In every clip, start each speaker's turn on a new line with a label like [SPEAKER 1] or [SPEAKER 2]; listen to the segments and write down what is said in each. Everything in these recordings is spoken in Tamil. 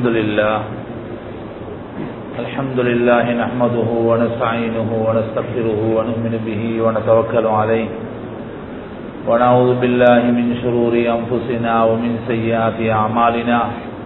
[SPEAKER 1] الحمد لله الحمد لله نحمده ونستعينه ونستغفره ونؤمن به ونتوكل عليه ونعوذ بالله من شرور أنفسنا ومن سيئات أعمالنا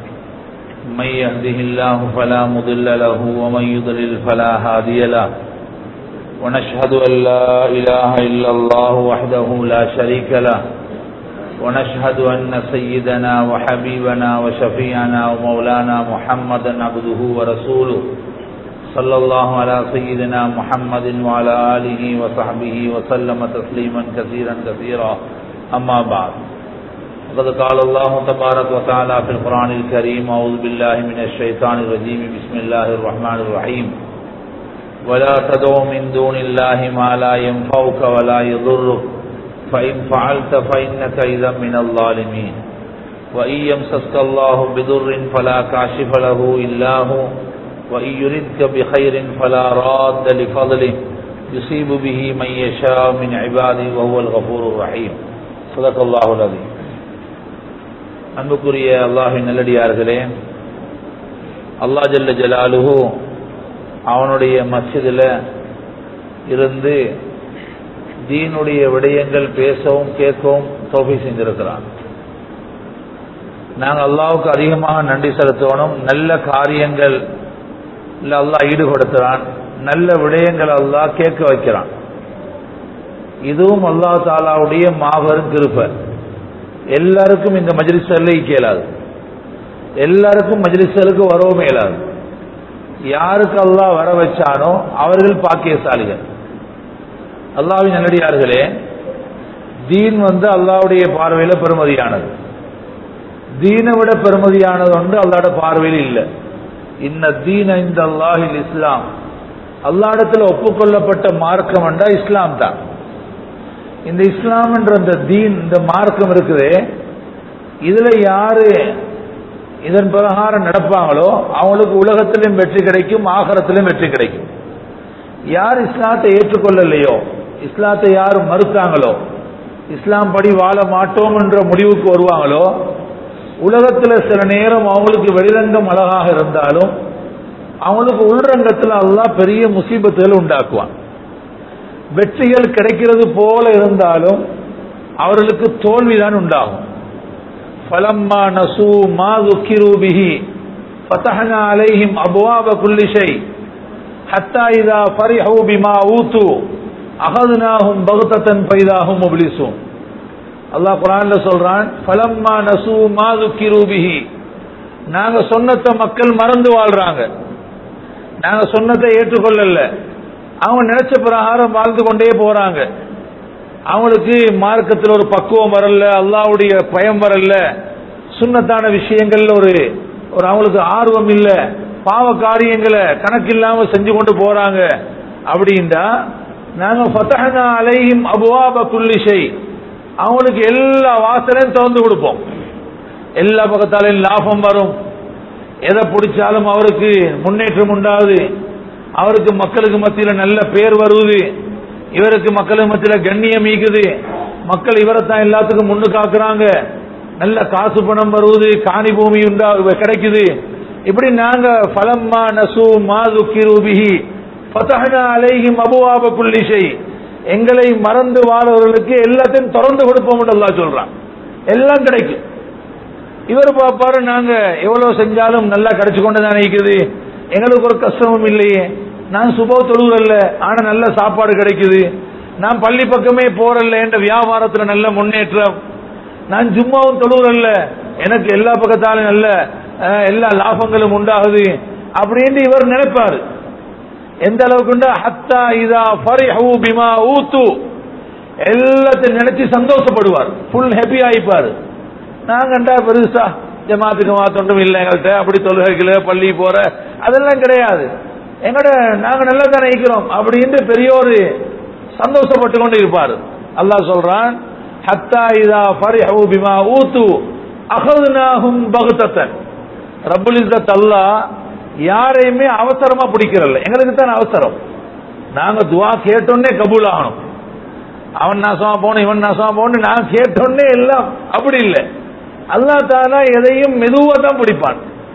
[SPEAKER 1] من يهده الله فلا مضل له ومن يضلل فلا هادي له ونشهد أن لا إله إلا الله وحده لا شريك له ونشهد أن سيدنا وحبيبنا وشفيعنا ومولانا محمدا عبده ورسوله صلى الله على سيدنا محمد وعلى آله وصحبه وسلم تسليما كثيرا كثيرا أما بعد وقد قال الله تبارك وتعالى في القرآن الكريم أعوذ بالله من الشيطان الرجيم بسم الله الرحمن الرحيم ولا تدع من دون الله ما لا ينفعك ولا يضرك فإن فعلت فإنك إذا من الظالمين وإن يمسسك الله بضر فلا كاشف له إلا هو وإن يردك بخير فلا راد لفضله يصيب به من يشاء من عباده وهو الغفور الرحيم صدق الله العظيم அன்புக்குரிய அல்லாஹின் நல்லடியார்களே அல்லா ஜல்ல ஜலாலுஹு அவனுடைய மஸ்ஜிதில் இருந்து தீனுடைய விடயங்கள் பேசவும் கேட்கவும் தோஃபி செஞ்சிருக்கிறான் நாங்கள் அல்லாவுக்கு அதிகமாக நன்றி செலுத்தணும் நல்ல காரியங்கள் அல்லாஹ் ஈடுபடுத்துறான் நல்ல விடயங்கள் அல்லாஹ் கேட்க வைக்கிறான் இதுவும் அல்லா தாலாவுடைய மாபெரும் கிருப்ப எல்லாருக்கும் இந்த மஜ்லிசல்ல இயலாது எல்லாருக்கும் மஜ்லிசலுக்கு வரவும் இயலாது யாருக்கு அல்லாஹ் வர வச்சானோ அவர்கள் பாக்கியசாலிகள் அல்லாவின் நல்லடியார்களே தீன் வந்து அல்லாவுடைய பார்வையில பெருமதியானது தீனை விட பெருமதியானது ஒன்று அல்லாட பார்வையில் இல்லை இன்ன தீன இந்த அல்லாஹில் இஸ்லாம் அல்லாடத்தில் ஒப்புக்கொள்ளப்பட்ட மார்க்கம் என்றா இஸ்லாம் தான் இந்த இஸ்லாம் என்ற அந்த தீன் இந்த மார்க்கம் இருக்குது இதுல யாரு இதன் பிரகாரம் நடப்பாங்களோ அவங்களுக்கு உலகத்திலும் வெற்றி கிடைக்கும் ஆகரத்திலும் வெற்றி கிடைக்கும் யார் இஸ்லாத்தை ஏற்றுக்கொள்ளலையோ இஸ்லாத்தை யார் மறுத்தாங்களோ இஸ்லாம் படி வாழ மாட்டோம் என்ற முடிவுக்கு வருவாங்களோ உலகத்தில் சில நேரம் அவங்களுக்கு வெளிரங்கம் அழகாக இருந்தாலும் அவங்களுக்கு உள்ரங்கத்தில் அல்லாஹ் பெரிய முசீபத்துகள் உண்டாக்குவான் வெற்றிகள் கிடைக்கிறது போல இருந்தாலும் அவர்களுக்கு தோல்விதான் உண்டாகும் ஃபலம்மா நசூ மா துக்கிரு பிஹி ஃபதஹனா அலைஹிம் அபுவாப குல்லி ஷை ஹத்தா இதா ஃபரிஹு பிமா ஊத்து அகதுனாஹும் பகுத்தத்தன் பைதாகும் முப்லிசும் அல்லாஹ் குரான்ல சொல்றான் ஃபலம்மா நசூ மா துக்கிரு பிஹி நாங்க சொன்னத்தை மக்கள் மறந்து வாழ்றாங்க நாங்க சொன்னதை ஏற்றுக்கொள்ளல அவங்க நினைச்ச பிரகாரம் வாழ்ந்து கொண்டே போறாங்க அவங்களுக்கு மார்க்கத்தில் ஒரு பக்குவம் வரல அல்லாவுடைய பயம் வரல சுண்ணத்தான விஷயங்கள்ல ஒரு ஒரு அவங்களுக்கு ஆர்வம் இல்ல பாவ காரியங்களை கணக்கு இல்லாம செஞ்சு கொண்டு போறாங்க அப்படின்டா நாங்க ஃபத்தஹனா அலைஹிம் அபுவாப குல்லிஷை அவங்களுக்கு எல்லா வாசலையும் திறந்து கொடுப்போம் எல்லா பக்கத்தாலையும் லாபம் வரும் எதை பிடிச்சாலும் அவருக்கு முன்னேற்றம் உண்டாகுது அவருக்கு மக்களுக்கு மத்தியில் நல்ல பேர் வருவது இவருக்கு மக்களுக்கு மத்தியில் கண்ணியம் ஈக்குது மக்கள் இவரை தான் எல்லாத்துக்கும் முன்னு காக்குறாங்க நல்ல காசு பணம் வருவது காணி பூமி உண்டா கிடைக்குது இப்படி நாங்க பலம்மா நசு மாது கிருபிஹி ஃபதஹனா அலைஹிம் அபுவாப குல்லிஷை எங்களை மறந்து வாழ்வர்களுக்கு எல்லாத்தையும் திறந்து கொடுப்போம் அல்லாஹ் சொல்றான் எல்லாம் கிடைக்கும் இவர் பாப்பாரு நாங்க எவ்வளவு செஞ்சாலும் நல்லா கிடைச்சு கொண்டு தானே இருக்குது எங்களுக்கு ஒரு கஷ்டமும் இல்லையே நான் சுப தொழுகிறல்ல ஆனா நல்ல சாப்பாடு கிடைக்குது நான் பள்ளி பக்கமே போறல்ல என்ற வியாபாரத்துல நல்ல முன்னேற்றம் நான் ஜும்மாவும் தொழுகிறல்ல எனக்கு எல்லா பக்கத்தாலும் நல்ல எல்லா லாபங்களும் உண்டாகுது அப்படின்னு இவர் நினைப்பாரு எந்த அளவுக்கு ஹத்தா இதா ஃபரிஹு பிமா ஊத்து எல்லாத்தையும் நினைச்சு சந்தோஷப்படுவார் ஃபுல் ஹாப்பி ஆயிப்பாரு நாங்கண்டா பெருசா ஜமாத்துக்கு மாத்தொன்றும் இல்லை எங்கள்கிட்ட அப்படி தொழுகைகள பள்ளி போற அதெல்லாம் கிடையாது எங்கட நாங்க நல்லா தானே இருக்கிறோம் அப்படின்னு பெரிய ஒரு சந்தோஷப்பட்டு கொண்டு இருப்பாரு அல்லாஹ் சொல்றான் ஹத்தா இதா ஃபரிஹு பிமா ஊத்து அகதுனாஹும் பகுத்தத்தன் ரப்புல் இஸ்ஸத் அல்லாஹ் யாரையுமே அவசரமா பிடிக்கிறல்ல எங்களுக்கு தான் அவசரம் நாங்க துவா கேட்டோன்னே கபூல் ஆகணும் அவன் நாசமா போன இவன் நாசமா போன நான் கேட்டோன்னே எல்லாம் அப்படி இல்லை அல்லா தாலா எதையும் மெதுவா தான் பிடிப்பான்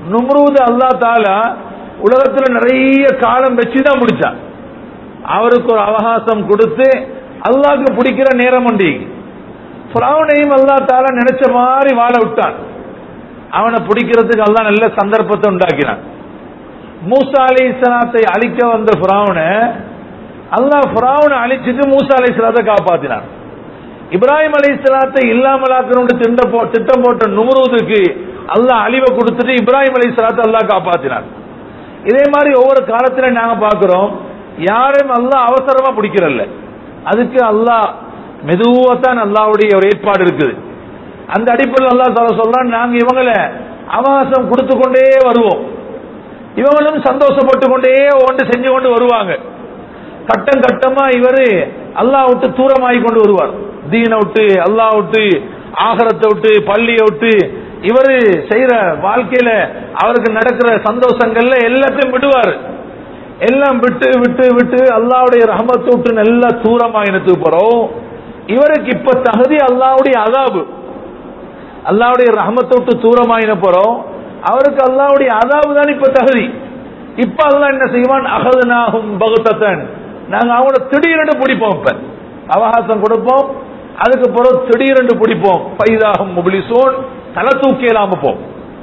[SPEAKER 1] நும்ரூது அல்லா தாலா உலகத்துல நிறைய காலம் வச்சுதான் முடிச்சான் அவருக்கு ஒரு அவகாசம் கொடுத்து அல்லாஹ்க்கு பிடிக்கிற நேரம் உண்டு ஃபிரௌனையும் அல்லா தாலா நினைச்ச மாதிரி வாழ விட்டான் அவனை பிடிக்கிறதுக்கு அல்லாஹ் நல்ல சந்தர்ப்பத்தை உண்டாக்கினான் மூசா அலி இஸ்லாத்தை அழிக்க வந்த ஃபிரௌனை அல்லாஹ் ஃபிரௌனை அழிச்சிட்டு மூசா அலி இஸ்லாத்தை காப்பாத்தினான் இப்ராஹிம் அலி இஸ்லாத்தை இல்லாமலாக்கணும்னு திட்டம் போ திட்டம் போட்ட நுமரூதுக்கு அல்லாஹ் அழிவை கொடுத்துட்டு இப்ராஹிம் அலி இஸ்லாத்தை அல்லாஹ் காப்பாத்தினான் இதே மாதிரி ஒவ்வொரு காலத்துல நாங்க பாக்குறோம் யாரையும் அல்லாஹ் அவசரமா பிடிக்கிறல்ல அதுக்கு அல்லாஹ் மெதுவா தான் அல்லாவுடைய ஒரு ஏற்பாடு இருக்குது அந்த அடிப்படையில் அல்லாஹ் தாலா சொல்றான் நாங்க இவங்களை அவகாசம் கொடுத்து கொண்டே வருவோம் இவங்களும் சந்தோஷப்பட்டு கொண்டே ஒன்று செஞ்சு கொண்டு வருவாங்க கட்டம் கட்டமா இவரு அல்லாஹ் விட்டு தூரமாகி கொண்டு வருவார் தீனை விட்டு அல்லாஹ் விட்டு ஆகரத்தை விட்டு பள்ளியை விட்டு இவரு செய்யற வாழ்க்கையில அவருக்கு நடக்கிற சந்தோஷங்கள்ல எல்லாத்தையும் விடுவார் எல்லாம் விட்டு விட்டு விட்டு அல்லாவுடைய ரஹமத்தை விட்டு நல்லா தூரமாயினத்துக்கு போறோம் இவருக்கு இப்ப தகுதி அல்லாவுடைய அதாபு அல்லாவுடைய ரஹமத்தை விட்டு தூரமாயின போறோம் அவருக்கு அல்லாவுடைய அதாபு தான் இப்ப தகுதி இப்ப அல்லாஹ் என்ன செய்வான் அகதுனாகும் பகுத்தத்தன் நாங்க அவங்கள திடீரென்று பிடிப்போம் இப்ப அவகாசம் கொடுப்போம் அதுக்கு பிறகு திடீரென்று பிடிப்போம் பைதாகும் முபிலிசோன் தலை தூக்கலாம போ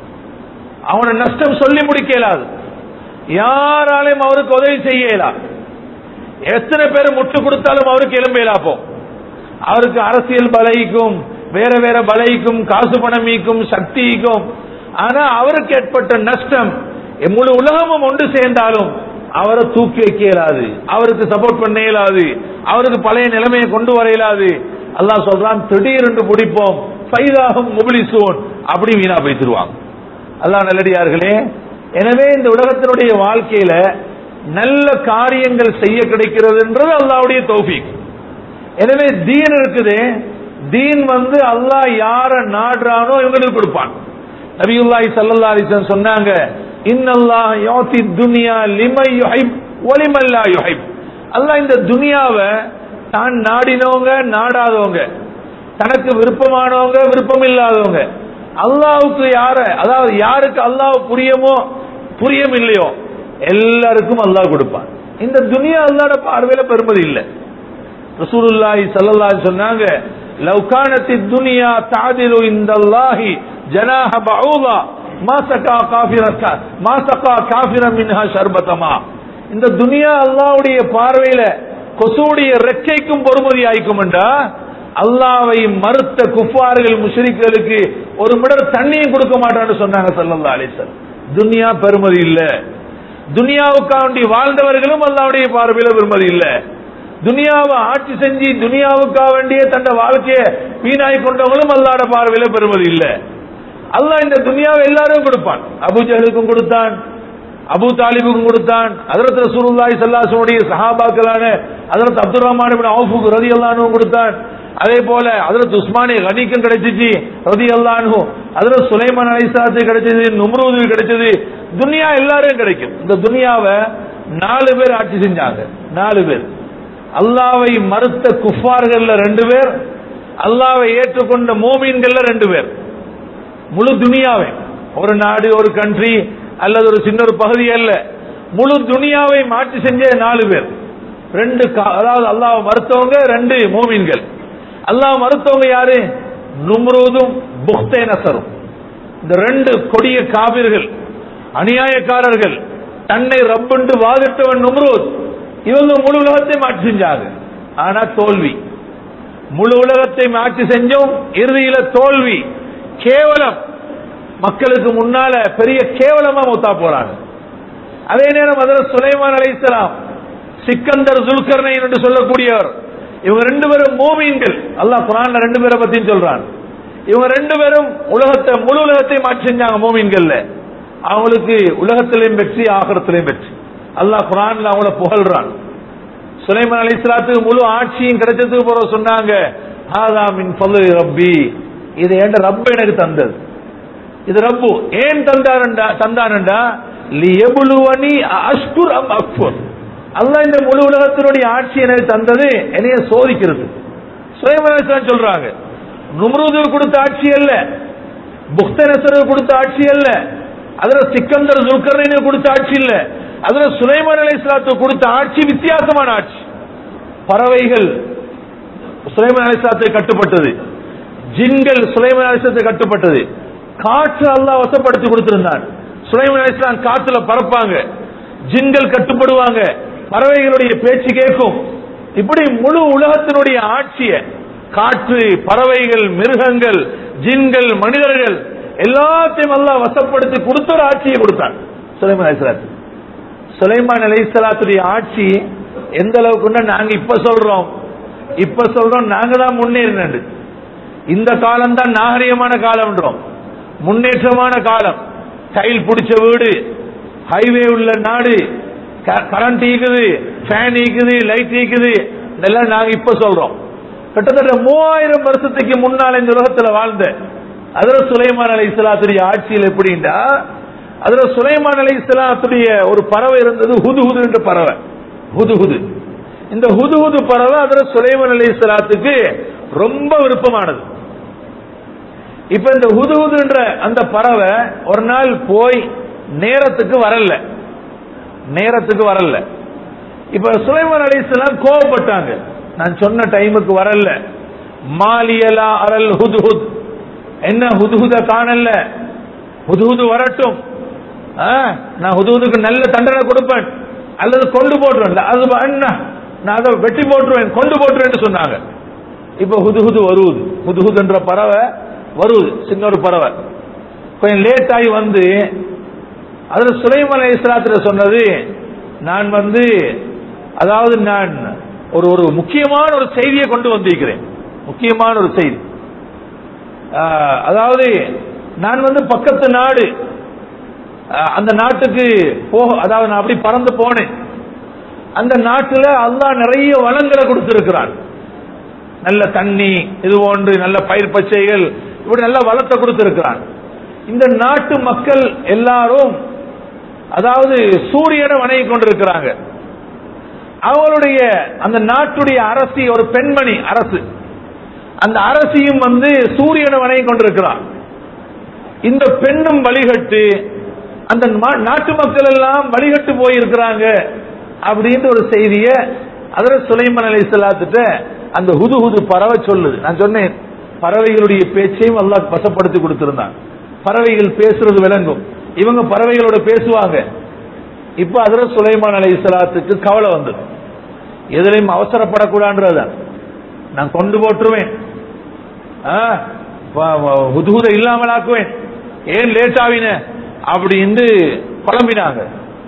[SPEAKER 1] அவனை நஷ்டம் சொல்லி முடிக்க இயலாது யாராலையும் அவருக்கு உதவி செய்ய இயலா எத்தனை பேர் முட்டு கொடுத்தாலும் அவருக்கு எலும்பேலா போ அவருக்கு அரசியல் பலைக்கும் வேற வேற பலைக்கும் காசு பணமீக்கும் சக்திக்கும் ஆனா அவருக்கு ஏற்பட்ட நஷ்டம் முழு உலகமும் ஒன்று சேர்ந்தாலும் அவரை தூக்கி வைக்க இயலாது அவருக்கு சப்போர்ட் பண்ண இயலாது அவருக்கு பழைய நிலைமையை கொண்டு வர இயலாது அல்லாஹ் சொல்றான் திடீரென்று பிடிப்போம் ஃபைதாகும் முபிலிசோன் அப்படி வீணா போய்த்திருவாங்க அல்லாஹ் நல்லடியார்களே எனவே இந்த உலகத்தினுடைய வாழ்க்கையில நல்ல காரியங்கள் செய்ய கிடைக்கிறதுன்றது அல்லாவுடைய தௌஃபீக் எனவே தீன் இருக்குது தீன் வந்து அல்லாஹ் யார நாடுறானோ இவங்களுக்கு கொடுப்பான் நபியுல்லாஹி ஸல்லல்லாஹு அலைஹி வஸல்லம் சொன்னாங்க இன்னல்லாஹ் யுதி துன்யா லிமை யுஹிப் வலிமன் லா யுஹிப் அல்லாஹ் இந்த துனியாவை தான் நாடினவங்க நாடாதவங்க தனக்கு விருப்பமானவங்க விருப்பம் இல்லாதவங்க அல்லாவுக்கு யார அதாவது யாருக்கு அல்லாஹ் புரியமோ புரியம் இல்லையோ எல்லாருக்கும் அல்லாஹ் கொடுப்பான் இந்த துனியா அல்லாட பார்வையில பெருமதி இல்லை ரசூலுல்லாஹி ஸல்லல்லாஹு அலைஹி சொன்னாங்க லவ் கானத் துனியா தாதிலு இந்தல்லாஹி ஜனாஹ பஊதா மா சகா காஃபிரக மா சகா காஃபிர மின்ஹா ஷர்பதமா இந்த துனியா அல்லாஹ்வுடைய பார்வையில கொசுடைய ரெக்கைக்கும் பொறுமதி ஆயிக்கும்டா அல்லாவை மறுத்த குஃபார்கள் முஷ்ரிக்களுக்கு ஒரு மிடர் தண்ணியும் கொடுக்க மாட்டான்னு சொன்னாங்க சல்லல்லா அலிசல் துனியா பெருமதி இல்ல துனியாவுக்காண்டி வாழ்ந்தவர்களும் அல்லாவுடைய பார்வையில பெருமதி இல்ல துனியாவை ஆட்சி செஞ்சு துனியாவுக்காக வேண்டிய தன்னை வாழ்க்கைய வீணாய் கொண்டவங்களும் அல்லாட பார்வையில பெருமதி இல்ல அல்லாஹ் இந்த துனியாவை எல்லாரும் கொடுப்பான் அபுஜலுக்கும் கொடுத்தான் அபு தாலிபுக்கும் கொடுத்தான் அதரத் ரசூலுல்லாஹி ஸல்லல்லாஹு சஹாபாக்களான அதரத் அப்துல் ரஹ்மான் இப்னு அவுஃபுக்கு ரலியல்லாஹு கொடுத்தான் அதே போல அதரத் உஸ்மானி கனிக்கும் கிடைச்சிச்சு ரலியல்லாஹு அதரத் சுலைமான் அலைஹிஸ்ஸலாத்து கிடைச்சது நும்ரூது கிடைச்சது துனியா எல்லாரும் கிடைக்கும் இந்த துனியாவை நாலு பேர் ஆட்சி செஞ்சாங்க நாலு பேர் அல்லாவை மறுத்த குஃபார்கள்ல ரெண்டு பேர் அல்லாவை ஏற்றுக்கொண்ட மோமீன்கள்ல ரெண்டு பேர் முழு துனியாவை ஒரு நாடு ஒரு கண்ட்ரி அல்லது ஒரு சின்ன ஒரு பகுதி அல்ல முழு துனியாவை மாற்றி செஞ்ச நாலு பேர் ரெண்டு கா- அதாவது அல்லாஹ் மறுத்தவங்க ரெண்டு மோமீன்கள் அல்லாஹ் மறுத்தவங்க யாரு நும்ரூதும் புக்தே நசரும் இந்த ரெண்டு கொடிய காவிர்கள் அநியாயக்காரர்கள் தன்னை ரப்புண்டு வாதிட்டவன் நும்ரூத் இவங்க முழு உலகத்தை மாற்றி செஞ்சாங்க ஆனா தோல்வி முழு உலகத்தை மாற்றி செஞ்சோம் இறுதியில தோல்வி கேவலம் மக்களுக்கு முன்னால பெரிய கேவலமா மூத்தா போறாங்க அதே நேரம் அதில் சுலைமான் அலைஹிஸ்ஸலாம் சிக்கந்தர் ஜுல்கர்னைன் என்று சொல்லக்கூடியவர் இவங்க ரெண்டு பேரும் மூமீன்கள் அல்லாஹ் குரான்ல ரெண்டு பேரை பத்தியும் சொல்றான் இவங்க ரெண்டு பேரும் உலகத்தை முழு உலகத்தை மாற்றி செஞ்சாங்க மூமீன்கள்ல அவங்களுக்கு உலகத்திலையும் வெற்றி ஆகரத்திலையும் வெற்றி அல்லாஹ் குரான்ல அவங்கள புகழ்றான் சுலைமான் அலைஹிஸ்ஸலாத்துக்கு முழு ஆட்சியும் கிடைச்சதுக்கு போற சொன்னாங்க ஹாதா மின் ஃபضل ரப்பி இது ஏண்ட ரப்ப எனக்கு தந்தது இது ரப்பு ஏன் தந்தாரண்டா தந்தானண்டா லியபுலுவனி அஷ்குர் அம் அக்ஃபுர் அல்லாஹ் இந்த முழு உலகத்தினுடைய ஆட்சி எனக்கு தந்தது என்னைய சோதிக்கிறது சுயமனசன் சொல்றாங்க நும்ரூது கொடுத்த ஆட்சி அல்ல புக்தனசருக்கு கொடுத்த ஆட்சி அல்ல அதுல சிக்கந்தர் துல்கர்னு கொடுத்த ஆட்சி இல்ல அதுல சுலைமான் அலை கொடுத்த ஆட்சி வித்தியாசமான ஆட்சி பறவைகள் சுலைமான் அலிஸ்லாத்துக்கு கட்டுப்பட்டது ஜின்கள் சுலைமான் அலிஸ்லாத்துக்கு கட்டுப்பட்டது காற்று அல்லாஹ் வசப்படுத்தி கொடுத்திருந்தான் சுலைமான் அலிஸ்லாம் காத்துல பறப்பாங்க ஜின்கள் கட்டுப்படுவாங்க பறவைகளுடைய பேச்சு கேட்கும் இப்படி முழு உலகத்தினுடைய ஆட்சிய காற்று பறவைகள் மிருகங்கள் ஜின்கள் மனிதர்கள் எல்லாத்தையும் அல்லாஹ் வசப்படுத்தி கொடுத்த ஒரு ஆட்சியை கொடுத்தான் சுலைமான் அலிஸ்லாத்து சுலைமான் அலிஸ்லாத்துடைய ஆட்சி எந்த அளவுக்குன்னா நாங்க இப்ப சொல்றோம் இப்ப சொல்றோம் நாங்க தான் முன்னேறினது இந்த காலம் தான் நாகரிகமான காலம்ன்றோம் முன்னேற்றமான காலம் டைல் பிடிச்ச வீடு ஹைவே உள்ள நாடு கரண்ட் ஈக்குது ஃபேன் ஈக்குது லைட் ஈக்குது இதெல்லாம் நாங்க இப்ப சொல்றோம் கிட்டத்தட்ட மூவாயிரம் வருஷத்துக்கு முன்னால் இந்த உலகத்துல வாழ்ந்த அதுல சுலைமான் அலை இஸ்லாத்துடைய ஆட்சியில் எப்படின்னா அதுல சுலைமான் அலை இஸ்லாத்துடைய ஒரு பறவை இருந்தது ஹுது ஹுது என்ற பறவை ஹுது ஹுது இந்த ஹுது ஹுது பறவை அதுல சுலைமான் அலை இஸ்லாத்துக்கு ரொம்ப விருப்பமானது இப்ப இந்த ஹுது ஹுதுன்ற அந்த பறவை ஒரு நாள் போய் நேரத்துக்கு வரல நேரத்துக்கு வரல இப்ப சுலைமான் அலி இஸ்லாம் கோவப்பட்டாங்க நான் சொன்ன டைமுக்கு வரல மாலியலா அரல் ஹுதுஹுத் என்ன ஹுதுஹுத காணல ஹுதுஹுது வரட்டும் ஆ, நான் ஹுதுஹுதுக்கு நல்ல தண்டனை கொடுப்பேன் அல்லது கொண்டு போட்டுருவேன் அது என்ன நான் அதை வெட்டி போட்டுருவேன் கொண்டு போட்டுருவேன் சொன்னாங்க இப்ப ஹுதுஹுது வருவது ஹுதுஹுதுன்ற பறவை வருவது சின்ன ஒரு பறவை கொஞ்சம் லேட் ஆகி வந்து அதுல சுலைமன் இஸ்லாத்துல சொன்னது நான் வந்து அதாவது நான் ஒரு ஒரு முக்கியமான ஒரு செய்தியை கொண்டு வந்திருக்கிறேன் முக்கியமான ஒரு செய்தி ஆஹ், அதாவது நான் வந்து பக்கத்து நாடு ஆஹ், அந்த நாட்டுக்கு போக அதாவது நான் அப்படி பறந்து போனேன் அந்த நாட்டுல அல்லாஹ் நிறைய வளங்களை கொடுத்திருக்கிறான் நல்ல தண்ணி இது போன்று நல்ல பயிர் பச்சைகள் இப்படி நல்ல வளத்தை கொடுத்திருக்கிறான் இந்த நாட்டு மக்கள் எல்லாரும் அதாவது சூரியனை வணங்கி கொண்டிருக்கிறாங்க அவங்களுடைய அந்த நாட்டுடைய அரசி ஒரு பெண்மணி அரசு அந்த அரசியும் வந்து சூரியனை வணங்கி கொண்டிருக்கிறார் இந்த பெண்ணும் வழிகட்டு அந்த மா- நாட்டு மக்கள் எல்லாம் வழிகட்டு போயிருக்கிறாங்க அப்படின்ற ஒரு செய்திய அதுல சுலைமன் அலி இஸ்லாத்துட்ட அந்த ஹுது ஹுது பறவை சொல்லுது நான் சொன்னேன் பறவைகளுடைய பேச்சையும் அல்லாஹ் வசப்படுத்தி கொடுத்திருந்தான் பறவைகள் பேசுறது விளங்கும் இவங்க பறவைகளோட பேசுவாங்க இப்ப அதுல சுலைமான் அலி இஸ்லாத்துக்கு கவலை வந்தது எதுலையும் அவசரப்படக்கூடாதுன்றதுதான் நான் கொண்டு போட்டுருவேன் ஆ, வ- வ- ஹுதுஹுத இல்லாமல் ஆக்குவேன் ஏன் லேட் ஆவின அப்படின்னு குழம்பினாங்க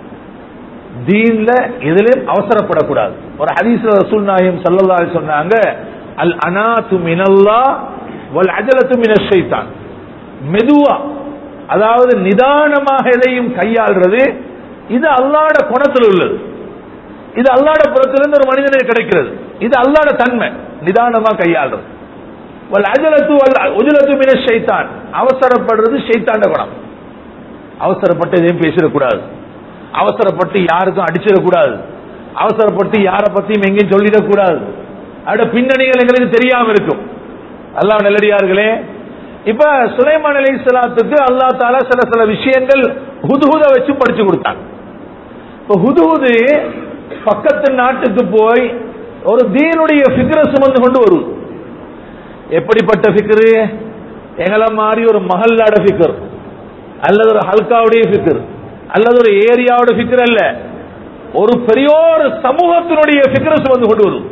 [SPEAKER 1] தீன்ல எதிலும் அவசரப்படக்கூடாது ஒரு ஹதீஸ்ல ரசூல் நாயம் சல்லல்லாஹு அலைஹி சொன்னாங்க அல் அனாத்து மினல்லா வல் அஜலத்து மின ஷைத்தான் மெதுவா அதாவது நிதானமாக எதையும் கையாள்றது இது அல்லாட குணத்தில் உள்ளது இது அல்லாட புறத்திலிருந்து ஒரு மனிதனுக்கு கிடைக்கிறது இது அல்லாட தன்மை நிதானமா கையாள்றது வல் அஜலத்து வல் உஜலத்து மின ஷைத்தான் அவசரப்படுறது ஷைத்தாண்ட குணம் அவசரப்பட்டு எதையும் பேசிடக்கூடாது அவசரப்பட்டு யாருக்கும் அடிச்சிடக்கூடாது அவசரப்பட்டு யாரை பத்தியும் எங்கேயும் சொல்லிடக்கூடாது அட பின்னணிகள் எங்களுக்கு தெரியாம இருக்கும் அல்லாஹ் நல்லடியார்களே இப்ப சுலைமான் அலி இஸ்லாத்துக்கு அல்லா தாலா சில சில விஷயங்கள் ஹுதுஹுத வச்சு படிச்சு கொடுத்தாங்க இப்ப ஹுதுஹுது பக்கத்து நாட்டுக்கு போய் ஒரு தீனுடைய ஃபிக்ர சுமந்து கொண்டு வருது எப்படிப்பட்ட ஃபிக்ரு எங்களை மாதிரி ஒரு மஹல்லாட ஃபிக்ர் அல்லது ஒரு ஹல்காவுடைய ஃபிக்ர் அல்லது ஒரு ஏரியாவோட ஃபிக்ர் அல்ல ஒரு பெரிய ஒரு சமூகத்தினுடைய ஃபிக்ர சுமந்து கொண்டு வருது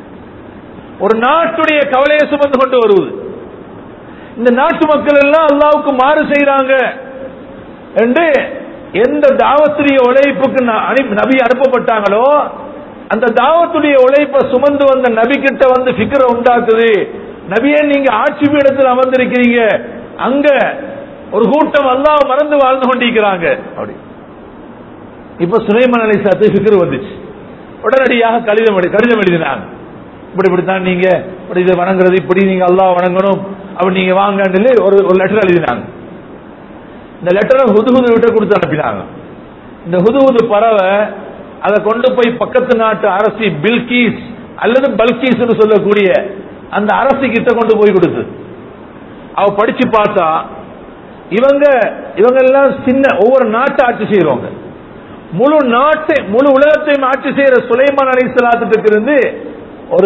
[SPEAKER 1] ஒரு நாட்டுடைய கவலையை சுமந்து கொண்டு வருவது இந்த நாட்டு மக்கள் எல்லாம் அல்லாவுக்கு மாறு செய்யறாங்க என்று எந்த தாவத்துடைய உழைப்புக்கு ந- அனுப்பி- நபி அனுப்பப்பட்டாங்களோ அந்த தாவத்துடைய உழைப்பை சுமந்து வந்த நபி கிட்ட வந்து ஃபிக்ர உண்டாக்குது நபியே நீங்க ஆட்சி பீடத்தில் அமர்ந்திருக்கிறீங்க அங்க ஒரு கூட்டம் அல்லாஹ் மறந்து வாழ்ந்து கொண்டிருக்கிறாங்க அப்படி இப்ப சுலைமான் அலி சாத்து ஃபிக்ர் வந்துச்சு உடனடியாக கடிதம் எழுதி கடிதம் எழுதினாங்க இப்படி இப்படித்தான் நீங்க இப்படி இதை வணங்குறது இப்படி நீங்க அல்லாஹ் வணங்கணும் அப்படி நீங்க வாங்கன்னு ஒரு ஒரு லெட்டர் எழுதினாங்க இந்த லெட்டரை ஹுதுஹுது விட்ட கொடுத்து அனுப்பினாங்க இந்த ஹுதுஹுது பறவை அதை கொண்டு போய் பக்கத்து நாட்டு அரசி பில்கீஸ் அல்லது பல்கீஸ் சொல்லக்கூடிய அந்த அரசி கிட்ட கொண்டு போய் கொடுத்து அவ படிச்சு பார்த்தா இவங்க இவங்க எல்லாம் சின்ன ஒவ்வொரு நாட்டை ஆட்சி செய்யறவங்க முழு நாட்டை முழு உலகத்தையும் ஆட்சி செய்யற சுலைமான் அலைசலாத்துக்கு இருந்து ஒரு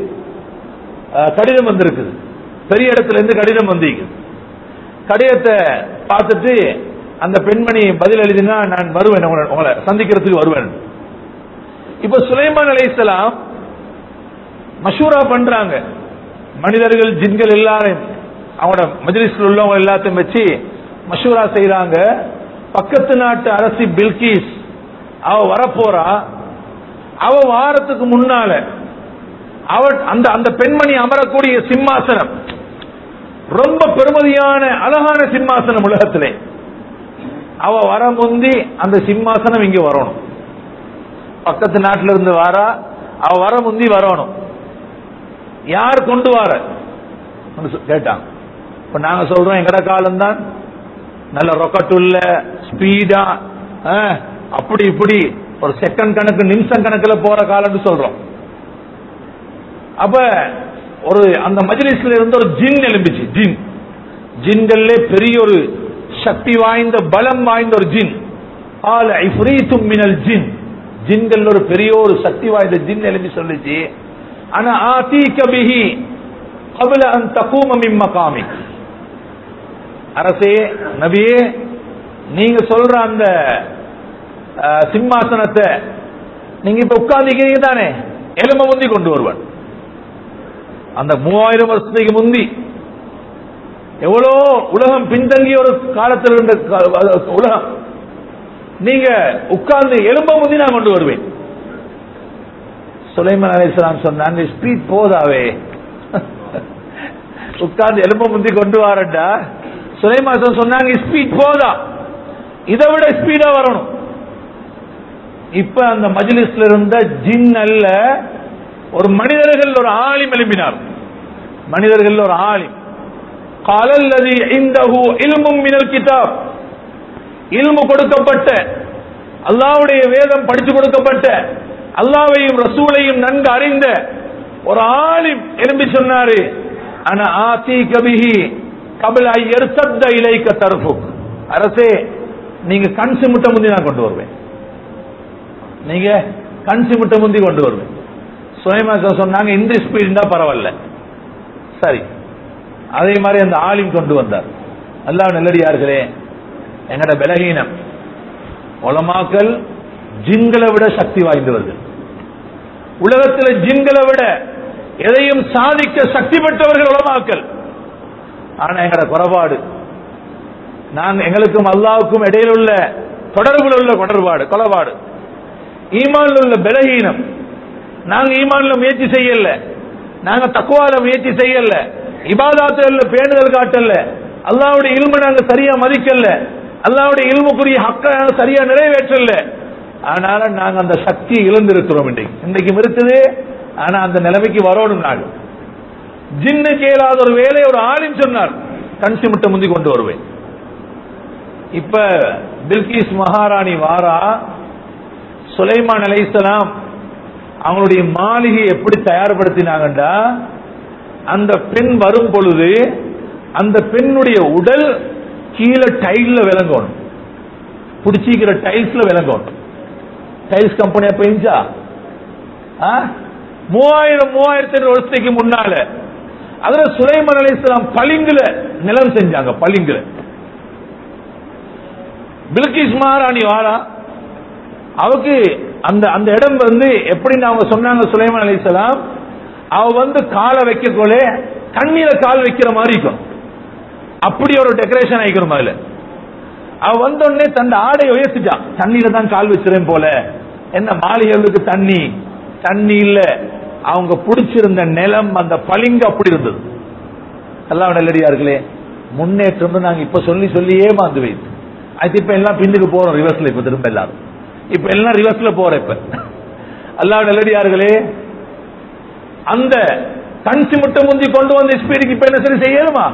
[SPEAKER 1] அஹ், கடிதம் வந்திருக்குது பெரிய இடத்துல இருந்து கடிதம் வந்திருக்கு கடிதத்தை பார்த்துட்டு அந்த பெண்மணி பதில் எழுதினா நான் வருவேன் உங்களை உங்களை சந்திக்கிறதுக்கு வருவேன் இப்ப சுலைமான் அலைசலாம் மஷூரா பண்றாங்க மனிதர்கள் ஜின்கள் எல்லாரையும் அவங்களோட மஜ்லிஸ்ல உள்ளவங்க எல்லாத்தையும் வச்சு மஷூரா செய்றாங்க பக்கத்து நாட்டு அரசி பில்கிஸ் அவ வரப்போறா அவ வாரத்துக்கு முன்னால அவ அந்த அந்த பெண்மணி அமரக்கூடிய சிம்மாசனம் ரொம்ப பெருமதியான அழகான சிம்மாசனம் உலகத்திலே அவ வர முந்தி அந்த சிம்மாசனம் இங்க வரணும் பக்கத்து நாட்டில இருந்து வாரா அவ வர முந்தி வரணும் யார் கொண்டு வர கேட்டான் இப்ப நாங்க சொல்றோம் எங்கட காலம் தான் நல்ல ரொக்கட்டுள்ள ஸ்பீடா அப்படி இப்படி ஒரு செகண்ட் கணக்கு நிமிஷம் கணக்குல போற காலம்னு சொல்றோம் அப்ப ஒரு அந்த மஜ்லிஸ்ல இருந்து ஒரு ஜின் எழும்பிச்சு ஜின் ஜின்கள்ல பெரிய ஒரு சக்தி வாய்ந்த பலம் வாய்ந்த ஒரு ஜின் ஆல இஃப்ரீத்தும் மினல் ஜின் ஜின்கள் ஒரு பெரிய ஒரு சக்தி வாய்ந்த ஜின் எழுப்பி சொல்லுச்சு ஆனா ஆதீக பிஹி قبل ان تقوم من مقامك அரசே நபியே நீங்க சொல்ற அந்த அஹ், சிம்மாசனத்தை நீங்க இப்ப உட்கார்ந்துக்கிறீங்க தானே எலும்ப முந்தி கொண்டு வருவன் அந்த மூவாயிரம் வருஷத்துக்கு முந்தி எவ்வளோ உலகம் பின்தங்கிய ஒரு காலத்தில் இருந்த கா- உலகம் நீங்க உட்கார்ந்து எலும்ப முந்தி நான் கொண்டு வருவேன் சுலைமான் அலைஹிஸ்ஸலாம் சொன்னாங்க ஸ்பீட் போதாவே உட்கார்ந்து எலும்ப முந்தி கொண்டு வரட்டா சுலைமான் சொன்னாங்க ஸ்பீட் போதா இதை விட ஸ்பீடா வரணும் இப்ப அந்த மஜ்லிஸ்ல இருந்த ஜின் அல்ல ஒரு மனிதர்கள் ஒரு ஆலிம் எழுப்பினார் மனிதர்கள் ஒரு ஆலிம் காலல்லதி இந்தஹு இல்மும் மினல் கிதாப் இல்மு கொடுக்கப்பட்ட அல்லாஹ்வுடைய வேதம் படிச்சு கொடுக்கப்பட்ட அல்லாஹ்வையும் ரசூலையும் நன்கு அறிந்த ஒரு ஆலிம் எழும்பி சொன்னாரு ஆனா ஆதி கபிஹி கபில எர்சத்த இலைக்க தர்ஃபுக் அரசே நீங்க கண் சிமுட்ட முந்தி நான் கொண்டு வருவேன் நீங்க கண் சிமுட்ட முந்தி கொண்டு வருவேன் சுயமா சொன்னாங்க இந்த ஸ்பீட் இருந்தா பரவாயில்ல சரி அதே மாதிரி அந்த ஆலிம் கொண்டு வந்தார் அல்லாஹ் நல்லடியார்களே எங்கட பலகீனம் உலமாக்கல் ஜின்களை விட சக்தி வாய்ந்தவர்கள் உலகத்தில் ஜின்களை விட எதையும் சாதிக்க சக்தி பெற்றவர்கள் உலமாக்கல் ஆனா எங்கட குறைபாடு நான் எங்களுக்கும் அல்லாவுக்கும் இடையில் உள்ள தொடர்புல உள்ள குடர்பாடு கொலபாடு ஈமான்ல உள்ள பலகீனம் நாங்க ஈமான்ல முயற்சி செய்யல நாங்க தக்குவால முயற்சி செய்யல இபாதாத்துல பேணுதல் காட்டல அல்லாவுடைய இல்ம நாங்க சரியா மதிக்கல அல்லாவுடைய இல்முக்குரிய ஹக்க நாங்க சரியா நிறைவேற்றல அதனால நாங்க அந்த சக்தியை இழந்திருக்கிறோம் இன்றைக்கு இன்றைக்கும் இருக்குது ஆனா அந்த நிலைமைக்கு வரணும் நாங்க ஜின்னு கேளாத ஒரு வேலை ஒரு ஆளின் சொன்னார் கண் சிமிட்ட முந்தி கொண்டு வருவேன் இப்ப பில்கிஸ் மகாராணி வாரா சுலைமான் அலைஹிஸ்ஸலாம் அவங்களுடைய மாளிகை எப்படி தயார்படுத்தினாங்கண்டா அந்த பெண் வரும் பொழுது அந்த பெண்ணுடைய உடல் கீழே டைல்ல விளங்கணும் பிடிச்சிக்கிற டைல்ஸ்ல விளங்கணும் டைல்ஸ் கம்பெனியா பெஞ்சா மூவாயிரம் மூவாயிரத்தி ஐநூறு வருஷத்துக்கு முன்னால அதுல சுலைமான் அலைஹிஸ்ஸலாம் பளிங்குல நிலம் செஞ்சாங்க பளிங்குல பில்கிஸ் மகாராணி வாரா அவக்கு அந்த அந்த இடம் வந்து எப்படின்னு அவங்க சொன்னாங்க சுலைமான் அலிசலாம் அவ வந்து காலை வைக்கக்கோலே தண்ணியில கால் வைக்கிற மாதிரி இருக்கும் அப்படி ஒரு டெக்கரேஷன் ஆயிக்கிறோம் அதுல அவ வந்த உடனே தன் ஆடை உயர்த்திட்டான் தண்ணியில தான் கால் வச்சிருந்தேன் போல என்ன மாளிகைகளுக்கு தண்ணி தண்ணி இல்ல அவங்க பிடிச்சிருந்த நிலம் அந்த பளிங்கு அப்படி இருந்தது எல்லாம் நல்லடியார்களே முன்னேற்றம் நாங்க இப்ப சொல்லி சொல்லியே மாந்து வைத்து அது இப்ப எல்லாம் பின்னுக்கு போறோம் ரிவர்ஸ்ல இப்ப திரும்ப எல்லாரும் இப்ப எல்லாம் ரிவர்ஸ்ல போற இப்ப அல்லா நல்லடியார்களே அந்த கண் சிமிட்ட முந்தி கொண்டு வந்த ஸ்பீடுக்கு இப்ப என்ன சரி செய்யணுமா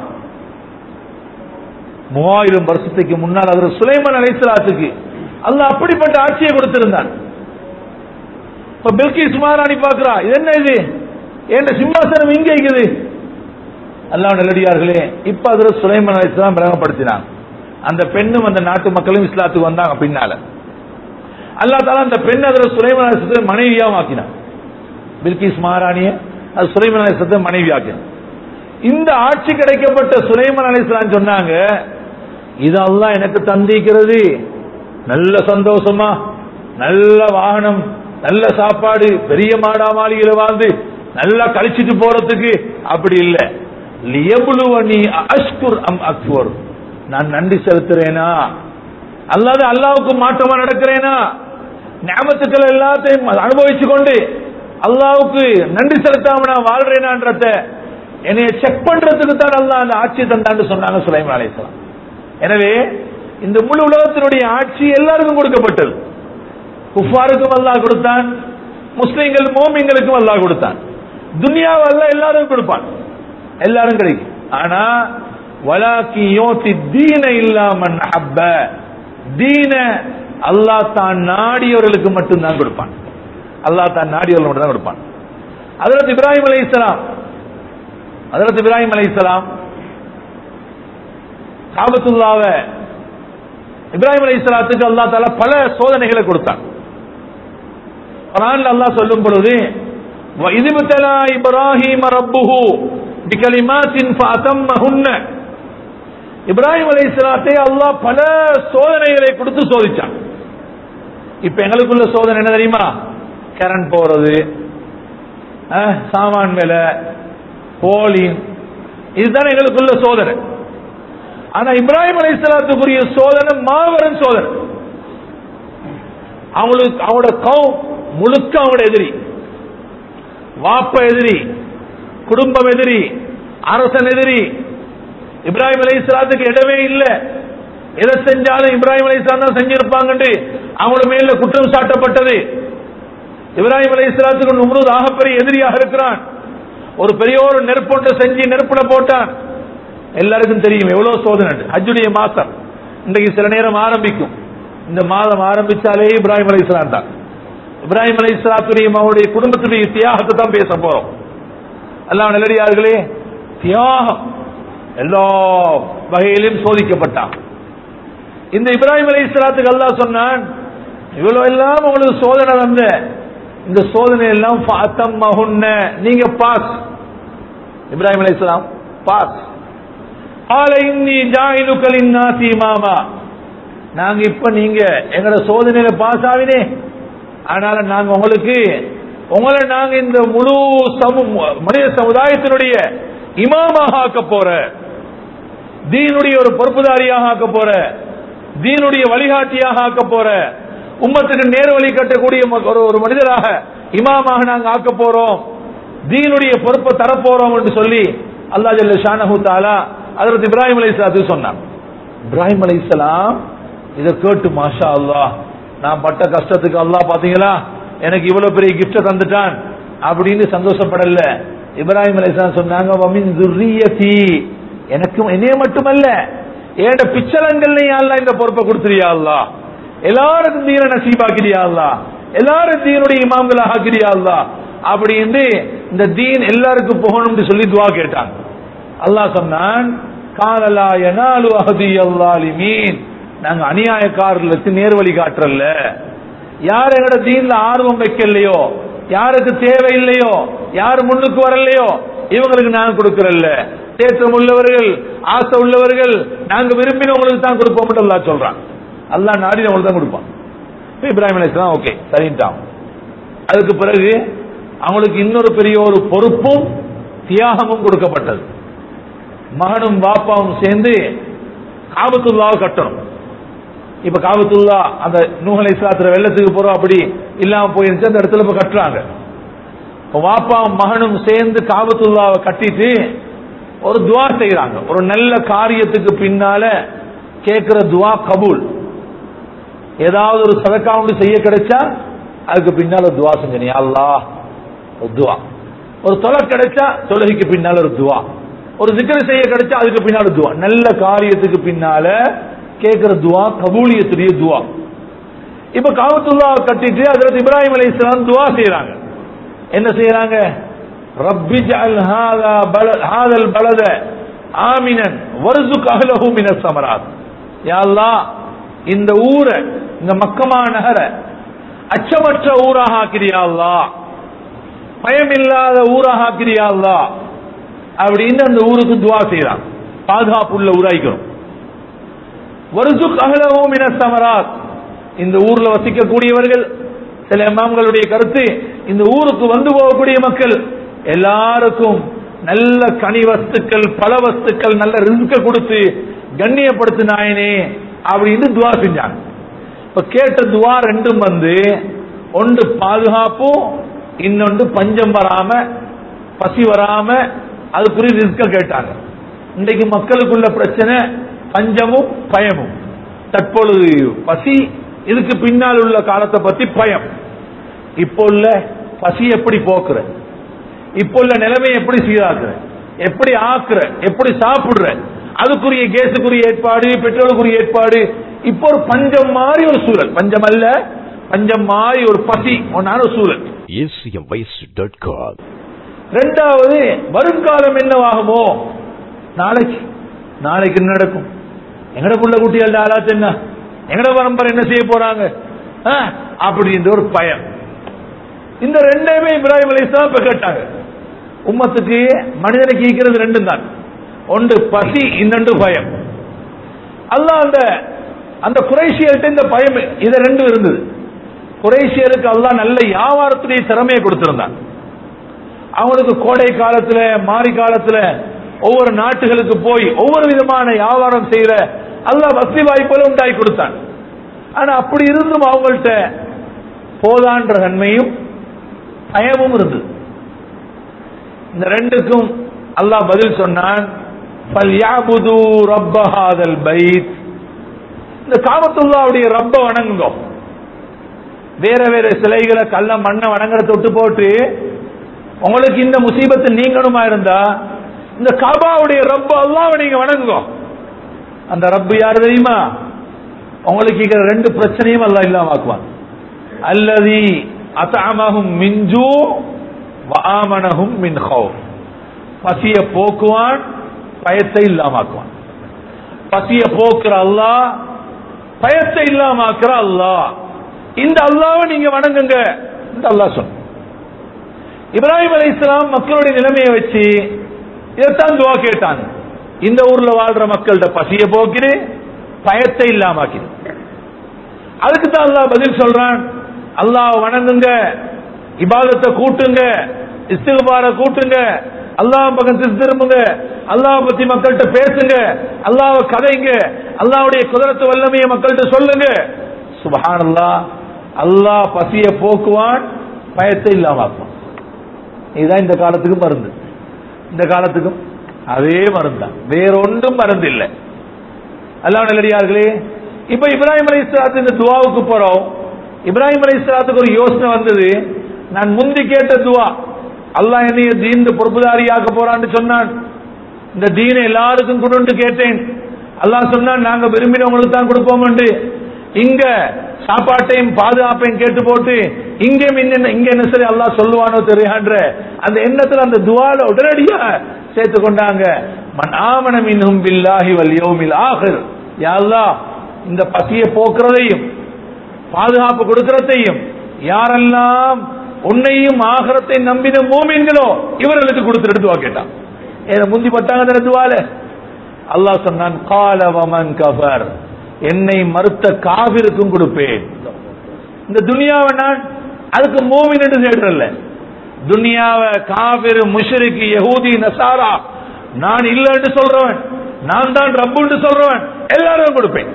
[SPEAKER 1] மூவாயிரம் வருஷத்துக்கு முன்னால் அவர் சுலைமான் அலைசலாத்துக்கு அல்லாஹ் அப்படிப்பட்ட ஆட்சியை கொடுத்திருந்தான் இப்ப பில்கிஸ் மகாராணி பாக்குறா இது என்ன இது என் சிம்மாசனம் இங்க இருக்குது அல்லாஹ் நல்லடியார்களே இப்ப அதுல சுலைமான் அலைசலாம் பிரகப்படுத்தினான் அந்த பெண்ணும் அந்த நாட்டு மக்களும் இஸ்லாத்துக்கு வந்தாங்க பின்னால அல்லாஹ் தாலா அந்த பெண் அதில் சுலைமான் அலிஸ்லத்தை மனைவியாகவும் ஆக்கினான் பில்கிஸ் மகாராணிய அது சுலைமான் அலிஸ்லத்தை மனைவி ஆக்கினான் இந்த ஆட்சி கிடைக்கப்பட்ட சுலைமான் அலிஸ்லாம் சொன்னாங்க இதெல்லாம் எனக்கு தந்திக்கிறது நல்ல சந்தோஷமா நல்ல வாகனம் நல்ல சாப்பாடு பெரிய மாடா மாளிகையில வாழ்ந்து நல்லா கழிச்சிட்டு போறதுக்கு அப்படி இல்ல லியபுலுவனி அஷ்குர் அம் அக்பர் நான் நன்றி செலுத்துறேனா அல்லாது அல்லாவுக்கு மாற்றமா நடக்கிறேனா ஞாபகத்துக்கள் எல்லாத்தையும் அனுபவிச்சு கொண்டு அல்லாவுக்கு நன்றி செலுத்தாம நான் வாழ்றேனான்றத என்னைய செக் பண்றதுக்கு தான் அல்லாஹ் அந்த ஆட்சி தந்தான்னு சொன்னாங்க சுலைமான் அலைஹிஸ்ஸலாம் எனவே இந்த முழு உலகத்தினுடைய ஆட்சி எல்லாருக்கும் கொடுக்கப்பட்டது குஃபாருக்கும் அல்லாஹ் கொடுத்தான் முஸ்லிம்கள் மோமிங்களுக்கும் அல்லாஹ் கொடுத்தான் துனியாவை அல்லாஹ் எல்லாருக்கும் கொடுப்பான் எல்லாரும் கிடைக்கும் ஆனா வலாக்கி யோத்தி தீன இல்லாமன் ஹப்ப தீன அல்லாஹ் தான் நாடியவர்களுக்கு மட்டும்தான் கொடுப்பான் அல்லாஹ் தான் நாடியவர்கள் மட்டும் தான் கொடுப்பான் அதற்கு இப்ராஹிம் அலை இஸ்லாம் அதற்கு இப்ராஹிம் அலை இஸ்லாம் காபத்துல்லாவ இப்ராஹிம் அலை இஸ்லாத்துக்கு அல்லா தால பல சோதனைகளை கொடுத்தான் குரான்ல அல்லாஹ் சொல்லும் பொழுது இதுபுத்தலா இப்ராஹிம் ரப்புஹு பிகலிமாத்தின் ஃபஅதம்மஹுன்ன இப்ராஹிம் அலை இஸ்லாத்தை அல்லாஹ் பல சோதனைகளை கொடுத்து சோதிச்சான் இப்ப எங்களுக்குள்ள சோதனை என்ன தெரியுமா கரண்ட் போறது அஹ், சாமான் மேல போலிங் இதுதான் எங்களுக்குள்ள சோதனை ஆனா இப்ராஹிம் அலை இஸ்லாத்துக்குரிய சோதனை மாபெரும் சோதனை அவங்களுக்கு அவங்களோட கவு முழுக்க அவங்களோட எதிரி வாப்ப எதிரி குடும்பம் எதிரி அரசன் எதிரி இப்ராஹிம் அலை இஸ்லாத்துக்கு இடமே இல்லை எதை செஞ்சாலும் இப்ராஹிம் அலை இஸ்லாம் தான் செஞ்சிருப்பாங்கன்னு அவங்களோட மேல குற்றம் சாட்டப்பட்டது இப்ராஹிம் அலை இஸ்லாத்துக்கு நுமருத் ஆகப்பெரிய எதிரியாக இருக்கிறான் ஒரு பெரிய ஒரு நெருப்பொன்றை செஞ்சு நெருப்புல போட்டான் எல்லாருக்கும் தெரியும் எவ்வளவு சோதனை ஹஜ்ஜுடைய மாசம் இன்றைக்கு சில நேரம் ஆரம்பிக்கும் இந்த மாதம் ஆரம்பிச்சாலே இப்ராஹிம் அலை இஸ்லாம் தான் இப்ராஹிம் அலை இஸ்லாத்துடைய அவருடைய குடும்பத்துடைய தியாகத்தை தான் பேச போறோம் எல்லாம் நல்லடியார்களே தியாகம் எல்லா வகையிலும் சோதிக்கப்பட்டான் இந்த இப்ராஹிம் அலை இஸ்லாத்துக்கு அல்லாஹ் சொன்னான் இவ்வளவு எல்லாம் உங்களுக்கு சோதனை வந்த இந்த சோதனை எல்லாம் ஃபஅத்தம்மஹுன்ன. நீங்க பாஸ் இப்ராஹிம் அலை இஸ்லாம் பாஸ் ஆல இன்னி ஜாயிலுக்க லின்னாசி இமாமா நாங்க இப்ப நீங்க எங்கட சோதனையில பாஸ் ஆவினே அதனால நாங்க உங்களுக்கு உங்களை நாங்க இந்த முழு சமு மனித சமுதாயத்தினுடைய இமாமாக ஆக்க போற தீனுடைய ஒரு பொறுப்புதாரியாக ஆக்க போற தீனுடைய வழிகாட்டியாக ஆக்க போற உம்மத்துக்கு நேர் வழி கட்டக்கூடிய ம- ஒரு ஒரு மனிதராக இமாமாக நாங்க ஆக்க போறோம் தீனுடைய பொறுப்பை தரப்போறோம் என்று சொல்லி அல்லாஹ் ஜல்ல ஷானஹு தாலா அதற்கு இப்ராஹிம் அலைஹிஸ்ஸலாத்துக்கு சொன்னான் இப்ராஹிம் அலைஹிஸ்ஸலாம் இதை கேட்டு மாஷா அல்லாஹ் நான் பட்ட கஷ்டத்துக்கு அல்லாஹ் பாத்தீங்களா எனக்கு இவ்வளவு பெரிய கிஃப்ட் தந்துட்டான் அப்படின்னு சந்தோஷப்படல இப்ராஹிம் அலைஹிஸ்ஸலாம் சொன்னாங்க வமின் துர்ரியதி எனக்கும் என்னைய மட்டுமல்ல ஏட பிச்சலங்கள்லையும் அல்லாஹ் இந்த பொறுப்பை கொடுத்துறியா அல்லாஹ் எல்லாருக்கும் தீன நசீபாக்கிறியா அல்லாஹ் எல்லாரும் தீனுடைய இமாம்களாக ஆக்கிறியா அல்லாஹ் அப்படின்னு இந்த தீன் எல்லாருக்கும் போகணும்னு சொல்லி துவா கேட்டாங்க அல்லாஹ் சொன்னான் காலலா யனாலு அஹதி அல்லாலிமீன் நாங்க அநியாயக்காரர்களுக்கு நேர்வழி காட்டுறல்ல யார் எங்கட தீன்ல ஆர்வம் வைக்கலையோ யாருக்கு தேவை இல்லையோ யார் முன்னுக்கு வரலையோ இவங்களுக்கு நாங்க கொடுக்கறல்ல தேற்றம் உள்ளவர்கள் ஆசை உள்ளவர்கள் நாங்க விரும்பினவங்களுக்கு தான் கொடுப்போம் அல்லாஹ் சொல்றான் அல்லாஹ் நாடினவங்களுக்கு தான் கொடுப்பான் இப்ப இப்ராஹிம் அலைஹிஸ்ஸலாம் ஓகே சரின்ட்டான் அதுக்கு பிறகு அவங்களுக்கு இன்னொரு பெரிய ஒரு பொறுப்பும் தியாகமும் கொடுக்கப்பட்டது மகனும் பாப்பாவும் சேர்ந்து காபத்துல்லாவை கட்டணும் இப்ப காபத்துல்லா அந்த நூகலை இஸ்லாத்துல வெள்ளத்துக்கு போறோம் அப்படி இல்லாம போயிருந்துச்சு அந்த இடத்துல இப்ப கட்டுறாங்க இப்ப வாப்பாவும் மகனும் சேர்ந்து காபத்துல்லாவை கட்டிட்டு ஒரு துவா செய்யறாங்க ஒரு நல்ல காரியத்துக்கு பின்னால கேட்கிற துவா கபூல் ஏதாவது ஒரு சதக்கா ஒன்று செய்ய கிடைச்சா அதுக்கு பின்னால ஒரு துவா செஞ்சனே அல்லாஹ் ஒரு துவா ஒரு தொலை கிடைச்சா தொழுகைக்கு பின்னால ஒரு துவா ஒரு சிக்கரை செய்ய கிடைச்சா அதுக்கு பின்னால துவா நல்ல காரியத்துக்கு பின்னால கேட்கிற துவா கபூலியத்துடைய துவா இப்ப காவத்துல்லா கட்டிட்டு அதற்கு இப்ராஹிம் அலை இஸ்லாம் துவா செய்யறாங்க என்ன செய்யறாங்க ரப்பி ஜஅல் ஹாதா பல ஹாதல் பலத ஆமினன் வர்சுக் அஹ்லஹு மினஸ் சமராத் யாழ்லா இந்த ஊரை இந்த மக்கமா நகர அச்சமற்ற ஊராக ஆக்கிறியாள்லா பயமில்லாத ஊராக ஆக்கிறியாள்லா அப்படின்னு அந்த ஊருக்கு துவா செய்யறான் பாதுகாப்பு உள்ள ஊராய்க்கணும் வருசுக் அகலவும் இன சமராத் இந்த ஊர்ல வசிக்கக்கூடியவர்கள் சில இமாம்களுடைய கருத்து இந்த ஊருக்கு வந்து போகக்கூடிய மக்கள் எல்லாருக்கும் நல்ல கனி வஸ்துக்கள் பல வஸ்துக்கள் நல்ல ரிஸ்க கொடுத்து கண்ணியப்படுத்து நாயனே அப்படின்னு துவா செஞ்சாங்க இப்ப கேட்ட துவா ரெண்டும் வந்து ஒன்று பாதுகாப்பும் இன்னொன்று பஞ்சம் வராம பசி வராம அதுக்குரிய ரிஸ்க கேட்டாங்க இன்றைக்கு மக்களுக்குள்ள பிரச்சனை பஞ்சமும் பயமும் தற்பொழுது பசி இதுக்கு பின்னால் உள்ள காலத்தை பத்தி பயம் இப்போ உள்ள பசி எப்படி போக்குற இப்போ உள்ள நிலைமை எப்படி சீராக்குற எப்படி ஆக்குற எப்படி சாப்பிடுற அதுக்குரிய கேஸுக்குரிய ஏற்பாடு பெட்ரோலுக்குரிய ஏற்பாடு இப்போ ஒரு பஞ்சம் மாதிரி ஒரு சூழல் பஞ்சம் அல்ல பஞ்சம் மாதிரி ஒரு பசி ஒன்னான ஒரு சூழல்
[SPEAKER 2] acmvoice.com.
[SPEAKER 1] ரெண்டாவது வருங்காலம் என்னவாகுமோ நாளைக்கு நாளைக்கு என்ன நடக்கும் எங்கட புள்ள குட்டிகள் ஆளாச்சு என்ன எங்கட பரம்பரை என்ன செய்ய போறாங்க ஆ? அப்படின்ற ஒரு பயம் இந்த ரெண்டையுமே இப்ராஹிம் அலிஸ்லாம் இப்ப கேட்டாங்க உம்மத்துக்கு மனிதனுக்கு ஈக்கிறது ரெண்டும் தான் ஒன்று பசி இன்னொன்று பயம் அல்லாஹ் அந்த அந்த குறைசியர்கிட்ட இந்த பயம் இது ரெண்டும் இருந்தது குறைசியருக்கு அல்லாஹ் நல்ல வியாபாரத்துடைய திறமையை கொடுத்திருந்தான் அவங்களுக்கு கோடை காலத்துல மாரி காலத்துல ஒவ்வொரு நாட்டுகளுக்கு போய் ஒவ்வொரு விதமான வியாபாரம் செய்யற அல்லாஹ் வசதி வாய்ப்புகளை உண்டாக்கி கொடுத்தான் ஆனா அப்படி இருந்தும் அவங்கள்ட்ட போதான்ற தன்மையும் பயமும் இருந்தது இந்த ரெண்டுக்கும் அல்லாஹ் பதில் சொன்னான் فَلْيَعْبُدُوا رَبَّ هَذَا الْبَيْتِ இந்த காபத்துல்லாவுடைய ரப்ப வணங்குங்க வேற வேற சிலைகளை கல்ல மண்ணை வணங்குறத தொட்டு போட்டு உங்களுக்கு இந்த முசீபத்து நீங்கணுமா இருந்தா இந்த காபாவுடைய ரப்ப அல்லாஹ்வை நீங்க வணங்குங்க அந்த ரப்பு யார் தெரியுமா உங்களுக்கு இருக்கிற ரெண்டு பிரச்சனையும் அல்லாஹ் இல்லாம ஆக்குவான் அல்லதி அதாமஹும் மின்ஜூ வஆமனஹும் மின் ஹவுஃப் பசிய போக்குவான் பயத்தை இல்லாமாக்குவான் பசிய போக்குற அல்லாஹ் பயத்தை இல்லாமாக்குற அல்லாஹ் இந்த அல்லாவை நீங்க வணங்குங்க இந்த அல்லாஹ் சொன்ன இப்ராஹிம் அலை இஸ்லாம் மக்களுடைய நிலைமையை வச்சு இதைத்தான் துவா கேட்டாங்க இந்த ஊர்ல வாழ்ற மக்கள்கிட்ட பசிய போக்கிடு பயத்தை இல்லாமாக்கிடு அதுக்கு தான் அல்லாஹ் பதில் சொல்றான் அல்லாஹ் வணங்குங்க இபாதத்தை கூட்டுங்க இஸ்திகுபார கூட்டுங்க அல்லாஹ் பக்கம் திசை திரும்புங்க அல்லாஹ் பத்தி மக்கள்கிட்ட பேசுங்க அல்லாஹ் கதைங்க அல்லாஹ்வுடைய குதிரத்து வல்லமையை மக்கள்கிட்ட சொல்லுங்க சுபஹான் அல்லாஹ் அல்லாஹ் பசிய போக்குவான் பயத்தை இல்லாமாக்குவான் இதுதான் இந்த காலத்துக்கு மருந்து இந்த காலத்துக்கும் அதே மருந்து தான் வேறொன்றும் மருந்து இல்லை அல்லாஹ் நல்லடியார்களே இப்ப இப்ராஹிம் அலை இந்த துவாவுக்கு போறோம் இப்ராஹிம் அலை ஒரு யோசனை வந்தது நான் முந்தி கேட்ட துவா அல்லாஹ் என்னைய தீன் பொறுப்புதாரியாக்க போறான்னு சொன்னான் இந்த தீனை எல்லாருக்கும் கொண்டு கேட்டேன் அல்லாஹ் சொன்னான் நாங்க விரும்பினவங்களுக்கு தான் கொடுப்போம் இங்க சாப்பாட்டையும் பாதுகாப்பையும் கேட்டு போட்டு இங்கேயும் இன்ன இங்க என்ன சரி அல்லாஹ் சொல்லுவானோ தெரியான்ற அந்த எண்ணத்துல அந்த துவால உடனடியா சேர்த்து கொண்டாங்க மன் ஆமன மின்ஹும் பில்லாஹி வல் யௌமில் ஆஹிர் யா அல்லாஹ் இந்த பசியை போக்குறதையும் பாதுகாப்பு கொடுக்கிறதையும் யாரெல்லாம் உன்னையும் ஆகரத்தை நம்பின மூமின்களோ இவர்களுக்கு கொடுத்துட்டு துவா கேட்டான் ஏன்னா முந்தி பட்டாங்க தானே துவால அல்லாஹ் சொன்னான் காலவமன் கபர் என்னை மறுத்த காவிருக்கும் கொடுப்பேன் இந்த துனியாவை நான் அதுக்கு மூமின் என்று தேடுறல்ல துனியாவை காவிர் முஷரிக்கு யகூதி நசாரா நான் இல்லைன்னு சொல்றவன் நான் தான் ரப்புன்னு சொல்றவன் எல்லாரும் கொடுப்பேன்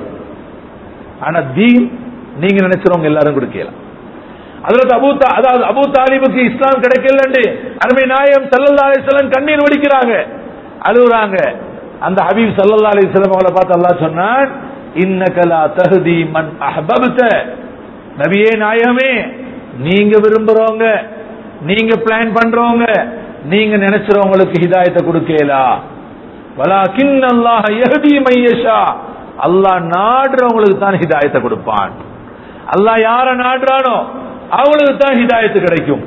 [SPEAKER 1] ஆனா தீன் நீங்க நினைக்கிறவங்க எல்லாரும் கொடுக்கலாம் அதுல அபூ தா- அதாவது அபூ தாலிபுக்கு இஸ்லாம் கிடைக்கலன்னு அருமை நாயம் சல்லல்லா அலிஸ்லாம் கண்ணீர் வடிக்கிறாங்க அழுகுறாங்க அந்த ஹபீப் சல்லல்லா அலிஸ்லாம் அவளை பார்த்து அல்லாஹ் சொன்னான் இன்னகலா தஹதி மன் அஹ்பப்த நபியே நாயகமே நீங்க விரும்புறவங்க நீங்க பிளான் பண்றவங்க நீங்க நினைச்சுறவங்களுக்கு ஹிதாயத்தை கொடுக்கலா வலாக்கின் அல்லாஹ் யஹ்தி மையஷா அல்லாஹ் நாடுறவங்களுக்கு தான் ஹிதாயத்தை கொடுப்பான் அல்லாஹ் யார நாடுறானோ அவங்களுக்கு தான் ஹிதாயத்து கிடைக்கும்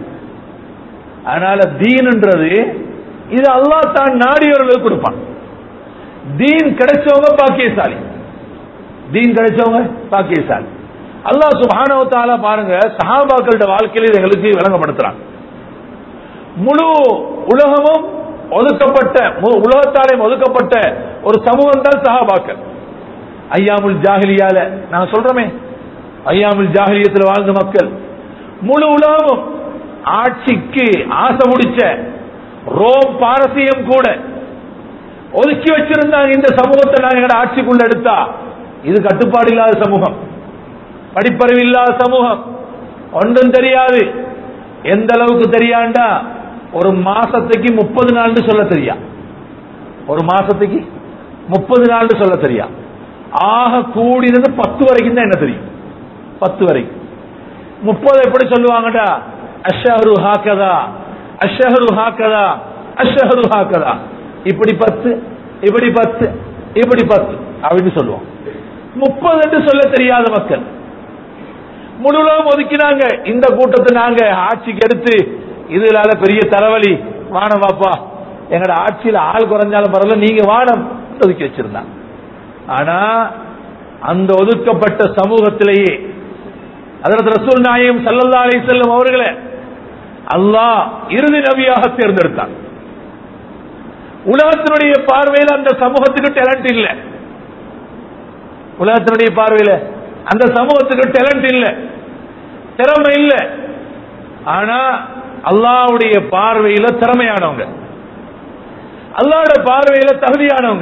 [SPEAKER 1] அதனால தீன்ன்றது இது அல்லாஹ் தான் நாடியவர்களுக்கு கொடுப்பான் தீன் கிடைச்சவங்க பாக்கியசாலி தீன் கிடைச்சவங்க பாகிஸ்தான் அல்லாஹ் சுப்ஹானஹு வ தஆலா பாருங்க சஹாபாக்களோட வாழ்க்கையில இது எங்களுக்கு விளங்கப்படுத்துறாங்க முழு உலகமும் ஒதுக்கப்பட்ட மு- உலகத்தாலே ஒதுக்கப்பட்ட ஒரு சமூகம் தான் சஹாபாக்கள் ஐயாமுல் ஜாஹிலியால நான் சொல்றோமே ஐயாமுல் ஜாஹிலியத்தில் வாழ்ந்த மக்கள் முழு உலகமும் ஆட்சிக்கு ஆசை முடிச்ச ரோம் பாரசீகம் கூட ஒதுக்கி வச்சிருந்தாங்க இந்த சமூகத்தை நாங்க எங்கட ஆட்சிக்குள்ள எடுத்தா இது கட்டுப்பாடு இல்லாத சமூகம் படிப்பறிவு இல்லாத சமூகம் ஒன்றும் தெரியாது எந்த அளவுக்கு தெரியாண்டா ஒரு மாசத்துக்கு முப்பது நாள்னு சொல்ல தெரியா ஒரு மாசத்துக்கு முப்பது நாள்னு சொல்ல தெரியா ஆக கூடினது பத்து வரைக்கும் தான் என்ன தெரியும் பத்து வரைக்கும் முப்பது எப்படி சொல்லுவாங்கடா அஷஹரு ஹாக்கதா அஷஹரு ஹாக்கதா அஷஹரு ஹாக்கதா இப்படி பத்து இப்படி பத்து இப்படி பத்து அப்படின்னு சொல்லுவோம் முப்பது என்று சொல்ல தெரியாத மக்கள் முழுவதும் ஒதுக்கினாங்க இந்த கூட்டத்தை நாங்க ஆட்சிக்கு எடுத்து இதனால பெரிய தலைவலி வானம் பாப்பா எங்கட ஆட்சியில ஆள் குறைஞ்சாலும் பரவாயில்ல நீங்க வானம் ஒதுக்கி வச்சிருந்தாங்க ஆனா அந்த ஒதுக்கப்பட்ட சமூகத்திலேயே அதற்கு ரசூல் நாயம் சல்லல்லா அலைஹி செல்லும் அவர்களை அல்லாஹ் இறுதி நபியாக தேர்ந்தெடுத்தான் உலகத்தினுடைய பார்வையில் அந்த சமூகத்துக்கு டேலண்ட் இல்ல உலகத்தினுடைய பார்வையில் அந்த சமூகத்துக்கு டேலண்ட் இல்ல திறமை இல்ல ஆனா அல்லாஹ்வுடைய பார்வையில திறமையானவங்க அல்லாஹ்வுடைய பார்வையில தகுதியானவங்க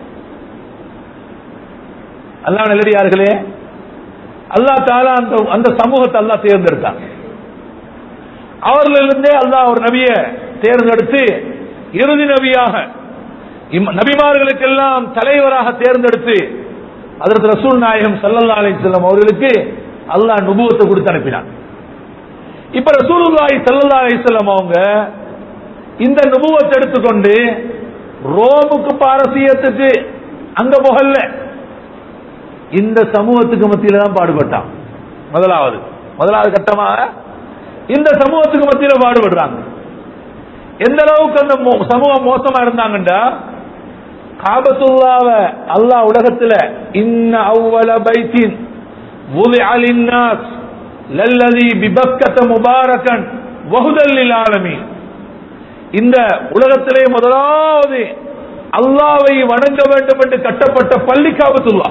[SPEAKER 1] அல்லாஹ் நல்லடியார்களே அல்லாஹ் தாலா அந்த அந்த சமூகத்தை அல்லாஹ் தேர்ந்தெடுத்தான் அவர்களிருந்தே அல்லாஹ் ஒரு நபியை தேர்ந்தெடுத்து இறுதி நபியாக இம்- நபிமார்களுக்கெல்லாம் தலைவராக தேர்ந்தெடுத்து அதற்கு ரசூல் நாயகம் சல்லல்லா அலைஹிஸ்ஸலாம் அவர்களுக்கு அல்லாஹ் நுபுவத்தை கொடுத்து அனுப்பினான் இப்ப ரசூலுல்லாஹி ஸல்லல்லாஹு அலைஹி வஸல்லம் அவங்க இந்த நுபுவத்தை எடுத்துக்கொண்டு ரோமுக்கு பாரசீகத்துக்கு அங்க போகல இந்த சமூகத்துக்கு மத்தியில தான் பாடுபட்டான் முதலாவது முதலாவது கட்டமாக இந்த சமூகத்துக்கு மத்தியில பாடுபடுறாங்க எந்த அளவுக்கு அந்த மோ- சமூகம் மோசமா இருந்தாங்கண்டா காபத்துல்லாவ அல்லாஹ் உலகத்துல இன்ன அவ்வள பைத்தின் وضع للناس للذي ببكة مباركا وهدى للعالمين இந்த உலகத்திலே முதலாவது அல்லாவை வணங்க வேண்டும் என்று கட்டப்பட்ட பள்ளி காபத்துல்லா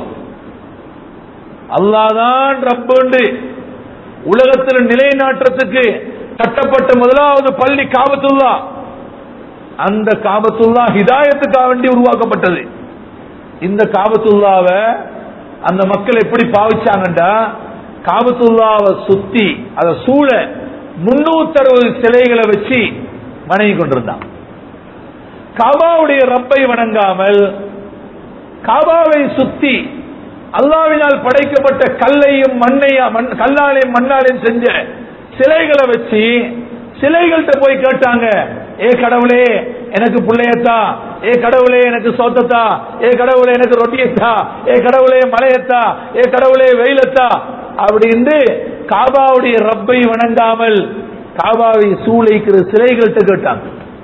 [SPEAKER 1] அல்லாதான் ரப்புண்டு உலகத்தில் நிலைநாட்டுறதுக்கு கட்டப்பட்ட முதலாவது பள்ளி காபத்துல்லா அந்த காபத்துல்லா ஹிதாயத்துக்காக வேண்டி உருவாக்கப்பட்டது இந்த காபத்துல்லாவை அந்த மக்கள் எப்படி பாவிச்சாங்கண்டா காபத்துல்லாவை சுத்தி அதை சூழ முன்னூத்தறுபது சிலைகளை வச்சு வணங்கி கொண்டிருந்தான் காபாவுடைய ரப்பை வணங்காமல் காபாவை சுத்தி அல்லாவினால் படைக்கப்பட்ட கல்லையும் மண்ணையும் மண்- கல்லாலையும் மண்ணாலையும் செஞ்ச சிலைகளை வச்சு சிலைகள்கிட்ட போய் கேட்டாங்க ஏ கடவுளே எனக்கு புள்ளையத்தா ஏ கடவுளே எனக்கு சோத்தத்தா ஏ கடவுளே எனக்கு ரொட்டியத்தா ஏ கடவுளே மலையத்தா ஏ கடவுளே வெயிலத்தா அப்படின்னு காபாவுடைய ரப்பை வணங்காமல் காபாவை சூளைக்கிற சிலைகள்கிட்ட கேட்டாங்க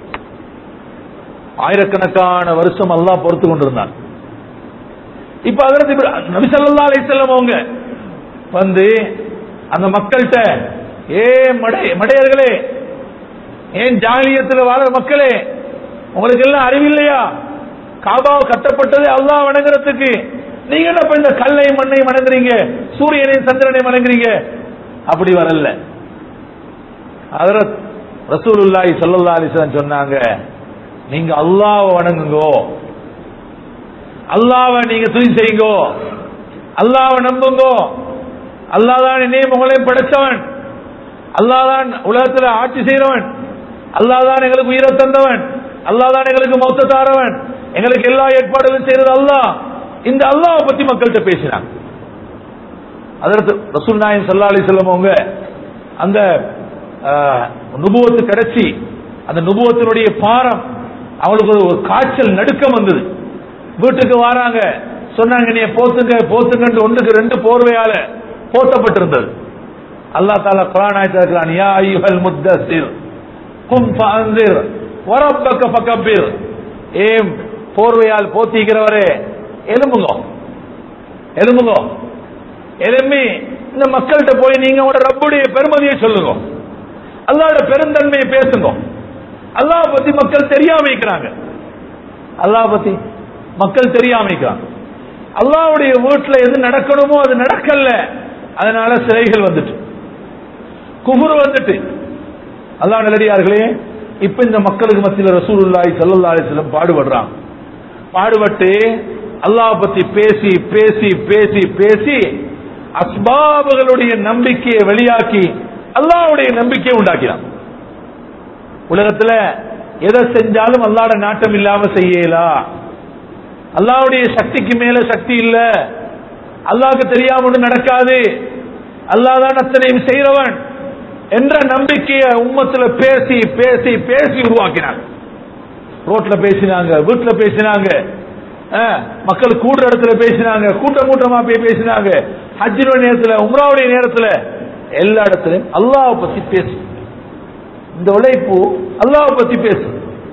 [SPEAKER 1] ஆயிரக்கணக்கான வருஷம் அல்லாஹ் பொறுத்து கொண்டிருந்தான் இப்ப அதற்கு நபி ஸல்லல்லாஹு அலைஹி வஸல்லம் அவங்க வந்து அந்த மக்கள்கிட்ட ஏ மடை மடையர்களே ஏன் ஜாலியத்தில் வாழ மக்களே உங்களுக்கு எல்லாம் அறிவில்லையா காபாவை கட்டப்பட்டது அல்லாஹ் வணங்குறதுக்கு நீங்க என்ன இப்ப இந்த கல்லை மண்ணை வணங்குறீங்க சூரியனையும் சந்திரனை வணங்குறீங்க அப்படி வரல ஹஜரத் ரசூலுல்லாஹி ஸல்லல்லாஹு அலைஹி வஸல்லம் சொன்னாங்க நீங்க அல்லாஹ்வை வணங்குங்கோ அல்லாஹ்வை நீங்க துதி செய்யுங்கோ அல்லாஹ்வை நம்புங்கோ அல்லாஹ் தான் என்னையும் உங்களையும் படைச்சவன் அல்லாஹ் தான் உலகத்துல ஆட்சி செய்றவன் அல்லாஹ் தான் எங்களுக்கு உயிரை தந்தவன் அல்லாஹ் தான் எங்களுக்கு மௌத்த தாரவன் எங்களுக்கு எல்லா ஏற்பாடுகளும் செய்யறது அல்லாஹ் இந்த அல்லாஹ் பத்தி மக்கள்கிட்ட பேசினாங்க அதற்கு ரசூல் நாயம் சல்லா அலி அவங்க அந்த ஆஹ், நுபுவத்து கிடைச்சி அந்த நுபுவத்தினுடைய பாரம் அவங்களுக்கு ஒரு- ஒரு காய்ச்சல் நடுக்கம் வந்தது வீட்டுக்கு வராங்க சொன்னாங்க நீ போத்துங்க போத்துங்க ஒன்றுக்கு ரெண்டு போர்வையால போத்தப்பட்டிருந்தது அல்லாஹ் தாலா குரான் ஆயத்தில் இருக்கிறான் யா ஐயுஹல் முத்தஸிர் கும் ஃபஅன்சிர் வரப்பக்க ஃபகப்பிர் ஏம் போர்வையால் போத்திக்கிறவரே எலும்புங்க எழும்புங்க எழும்பி இந்த மக்கள்கிட்ட போய் நீங்க உங்களோட ரப்புடைய பெருமதியை சொல்லுங்க அல்லாஹ்வோட பெருந்தன்மையை பேசுங்க அல்லாஹ் பத்தி மக்கள் தெரியாம இருக்கிறாங்க அல்லாஹ் பத்தி மக்கள் தெரியாம இருக்கிறாங்க அல்லாஹ்வுடைய வீட்டுல எது நடக்கணுமோ அது நடக்கல அதனால சிலைகள் வந்துட்டு குஃபுர் வந்துட்டு அல்லாஹ் நல்லடியார்களே இப்ப இந்த மக்களுக்கு மத்தியில் ரசூலுல்லாஹி ஸல்லல்லாஹு அலைஹி வஸல்லம் பாடுபடுறாங்க பாடுபட்டு அல்லாஹ் பத்தி பேசி பேசி பேசி பேசி அஸ்பாபுகளுடைய நம்பிக்கையை வெளியாக்கி அல்லாஹ்வுடைய நம்பிக்கையை உண்டாக்கிறான் உலகத்துல எதை செஞ்சாலும் அல்லாட நாட்டம் இல்லாம செய்யலா அல்லாஹ்வுடைய சக்திக்கு மேல சக்தி இல்ல அல்லாஹ்க்கு தெரியாம ஒண்ணு நடக்காது அல்லாஹ் தான் அத்தனையும் செய்றவன் என்ற நம்பிக்கையை உம்மத்துல பேசி பேசி பேசி உருவாக்கினாங்க ரோட்ல பேசினாங்க வீட்டுல பேசினாங்க அஹ், மக்கள் கூடுற இடத்துல பேசினாங்க கூட்டம் கூட்டமா போய் பேசினாங்க ஹஜ்ஜினுடைய நேரத்துல உம்ராவுடைய நேரத்துல எல்லா இடத்துலயும் அல்லாஹ் பத்தி பேசு இந்த உழைப்பு அல்லாஹ் பத்தி பேசு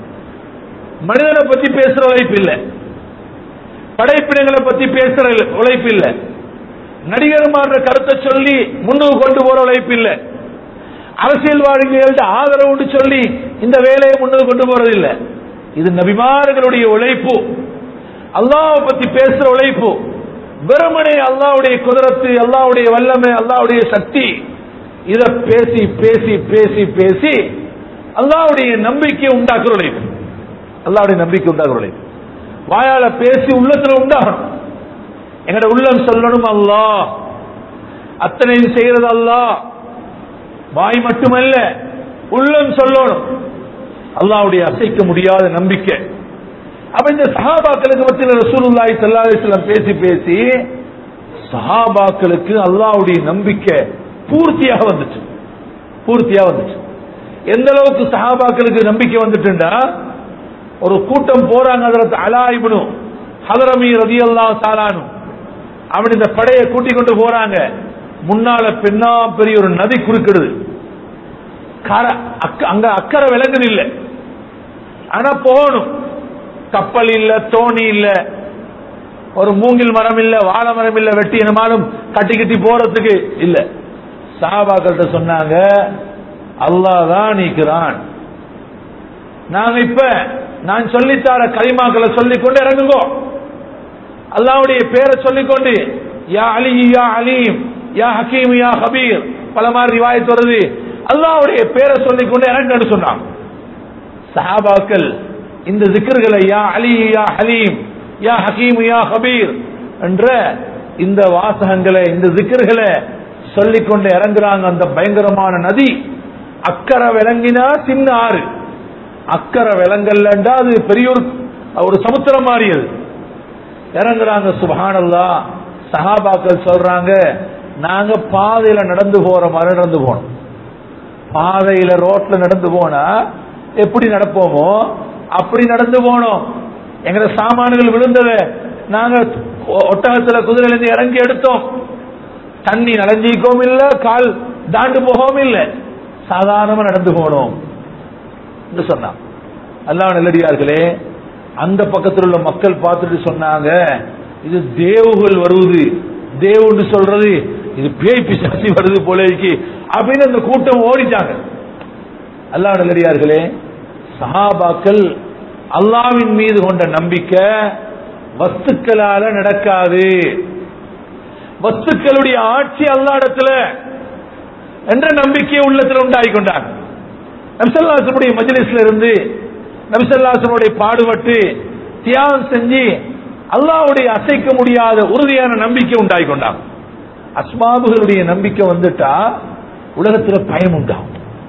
[SPEAKER 1] மனிதனை பத்தி பேசுற உழைப்பு இல்ல படைப்பினங்களை பத்தி பேசுற உழைப்பு இல்ல நடிகர்மார கருத்தை சொல்லி முன்னுக்கு கொண்டு போற உழைப்பு இல்ல அரசியல்வாதிகள்ட்ட ஆதரவுன்னு சொல்லி இந்த வேலையை முன்னுக்கு கொண்டு போறது இல்ல இது நபிமார்களுடைய உழைப்பு அல்லாஹ் பத்தி பேசுற உழைப்பு வெறுமனே அல்லாஹ்வுடைய குதிரத்து அல்லாஹ்வுடைய வல்லமை அல்லாஹ்வுடைய சக்தி இத பேசி பேசி பேசி பேசி அல்லாஹ்வுடைய நம்பிக்கை உண்டாக்குற உழைப்பு அல்லாஹ்வுடைய நம்பிக்கை உண்டாக்குற உழைப்பு வாயால பேசி உள்ளத்துல உண்டாகணும் எங்கட உள்ளம் சொல்லணும் அல்லாஹ் அத்தனையும் செய்யறது அல்லாஹ் வாய் மட்டுமல்ல உள்ளம் சொல்லணும் அல்லாஹ்வுடைய அசைக்க முடியாத நம்பிக்கை அப்ப இந்த சஹாபாக்களுக்கு மத்தியில் ரசூலுல்லாஹி ஸல்லல்லாஹு அலைஹி வஸல்லம் பேசி பேசி சஹாபாக்களுக்கு அல்லாஹ்வுடைய நம்பிக்கை பூர்த்தியாக வந்துச்சு பூர்த்தியாக வந்துச்சு எந்த அளவுக்கு சஹாபாக்களுக்கு நம்பிக்கை வந்துட்டுண்டா ஒரு கூட்டம் போறாங்க அதற்கு அலா இப்னு ஹதரமி ரதியல்லாஹு தாலானு அவன் இந்த படையை கூட்டிக் கொண்டு போறாங்க முன்னால பெண்ணா பெரிய ஒரு நதி குறுக்கிடுது கர- அக்க- அங்க அக்கறை விலங்குது இல்ல ஆனா போகணும் கப்பல் இல்ல தோணி இல்ல ஒரு மூங்கில் மரம் இல்ல வாழை மரம் இல்ல வெட்டி என்னமாலும் கட்டி கட்டி போறதுக்கு இல்ல சாபாக்கள்கிட்ட சொன்னாங்க அல்லாஹ் தான் நீக்கிறான் நாங்க இப்ப நான் சொல்லித்தார கரிமாக்களை சொல்லிக்கொண்டு இறங்குங்கோ அல்லாவுடைய பேரை சொல்லிக்கொண்டு யா அலி யா அலீம் யா ஹக்கீம் யா ஹபீர் பல மாதிரி ரிவாயத் வருது அல்லாவுடைய பேரை சொல்லிக்கொண்டு இறங்குன்னு சொன்னான் சஹாபாக்கள் இந்த திக்கர்களை யா அலி யா ஹலீம் யா ஹக்கீம் யா ஹபீர் என்ற இந்த வாசகங்களை இந்த திக்கர்களை சொல்லிக்கொண்டு இறங்குறாங்க அந்த பயங்கரமான நதி அக்கறை விளங்கினா சின்ன ஆறு அக்கறை விளங்கல்லண்டா அது பெரிய ஒரு ஒரு சமுத்திரம் மாறியது இறங்குறாங்க சுபஹானல்லா சஹாபாக்கள் சொல்றாங்க நாங்க பாதையில நடந்து போற மாதிரி நடந்து போனோம் பாதையில ரோட்ல நடந்து போனா எப்படி நடப்போமோ அப்படி நடந்து போனோம் எங்க சாமான்கள் விழுந்தது நாங்க ஒ- ஒட்டகத்துல குதிரையில இருந்து இறங்கி எடுத்தோம் தண்ணி நனைஞ்சிக்கவும் இல்ல கால் தாண்டு போகவும் இல்ல சாதாரணமா நடந்து போனோம் என்று சொன்னான் அல்லாஹ் நல்லடியார்களே அந்த பக்கத்தில் உள்ள மக்கள் பார்த்துட்டு சொன்னாங்க இது தேவுகள் வருவது தேவுன்னு சொல்றது இது பேய் பிசாசி வருது போலேக்கு அப்படின்னு அந்த கூட்டம் ஓடிட்டாங்க அல்லாஹ் நல்லடியார்களே சஹாபாக்கள் அல்லாவின் மீது கொண்ட நம்பிக்கை வஸ்துக்களால நடக்காது வஸ்துக்களுடைய ஆட்சி அல்லாடத்துல என்ற நம்பிக்கை உள்ளத்தில் உண்டாகி கொண்டாங்க நபிசல்லாசனுடைய மஜ்லிஸ்ல இருந்து நபிசல்லாசனுடைய பாடுபட்டு தியாகம் செஞ்சு அல்லாஹ்வுடைய அசைக்க முடியாத உறுதியான நம்பிக்கை உண்டாகி கொண்டாங்க அஸ்பாபுகளுடைய நம்பிக்கை வந்துட்டா உலகத்துல பயம் உண்டாகும்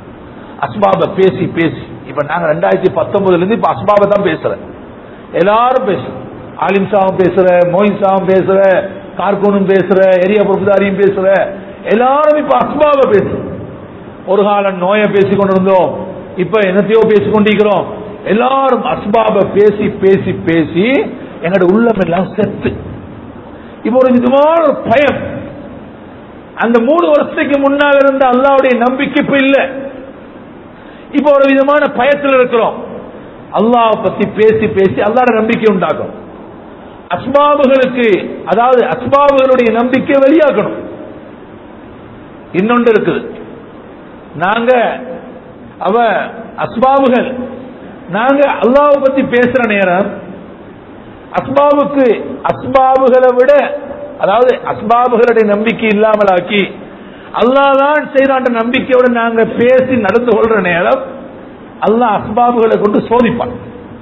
[SPEAKER 1] அஸ்பாப பேசி பேசி இப்ப நாங்க ரெண்டாயிரத்தி பத்தொன்பதுல இருந்து இப்ப அஸ்பாப தான் பேசுறேன் எல்லாரும் பேசுறோம் ஆலிம் சாவும் பேசுற மோயின் சாவும் பேசுற கார்கூனும் பேசுற ஏரியா பொறுப்புதாரியும் பேசுற எல்லாரும் இப்ப அஸ்பாப பேசுறோம் ஒரு காலம் நோயை பேசிக் கொண்டிருந்தோம் இப்ப என்னத்தையோ பேசிக் கொண்டிருக்கிறோம் எல்லாரும் அஸ்பாப பேசி பேசி பேசி எங்களோட உள்ளம் எல்லாம் செத்து இப்ப ஒரு விதமான ஒரு பயம் அந்த மூணு வருஷத்துக்கு முன்னால் இருந்த அல்லாவுடைய நம்பிக்கை இப்ப இல்ல இப்ப ஒரு விதமான பயத்தில் இருக்கிறோம் அல்லாஹ் பத்தி பேசி பேசி அல்லாட நம்பிக்கை உண்டாக்கும் அஸ்பாபுகளுக்கு அதாவது அஸ்பாபுகளுடைய நம்பிக்கை வெளியாக்கணும் இன்னொன்று இருக்குது நாங்க அவ அஸ்பாபுகள் நாங்க அல்லாவை பத்தி பேசுற நேரம் அஸ்பாபுக்கு அஸ்பாபுகளை விட அதாவது அஸ்பாபுகளுடைய நம்பிக்கை இல்லாமல் ஆக்கி அல்லாதான் செய்யறான்ற நம்பிக்கையோட நாங்க பேசி நடந்து கொள்ற நேரம் அல்லாஹ் அஸ்பாபுகளை கொண்டு சோதிப்பான்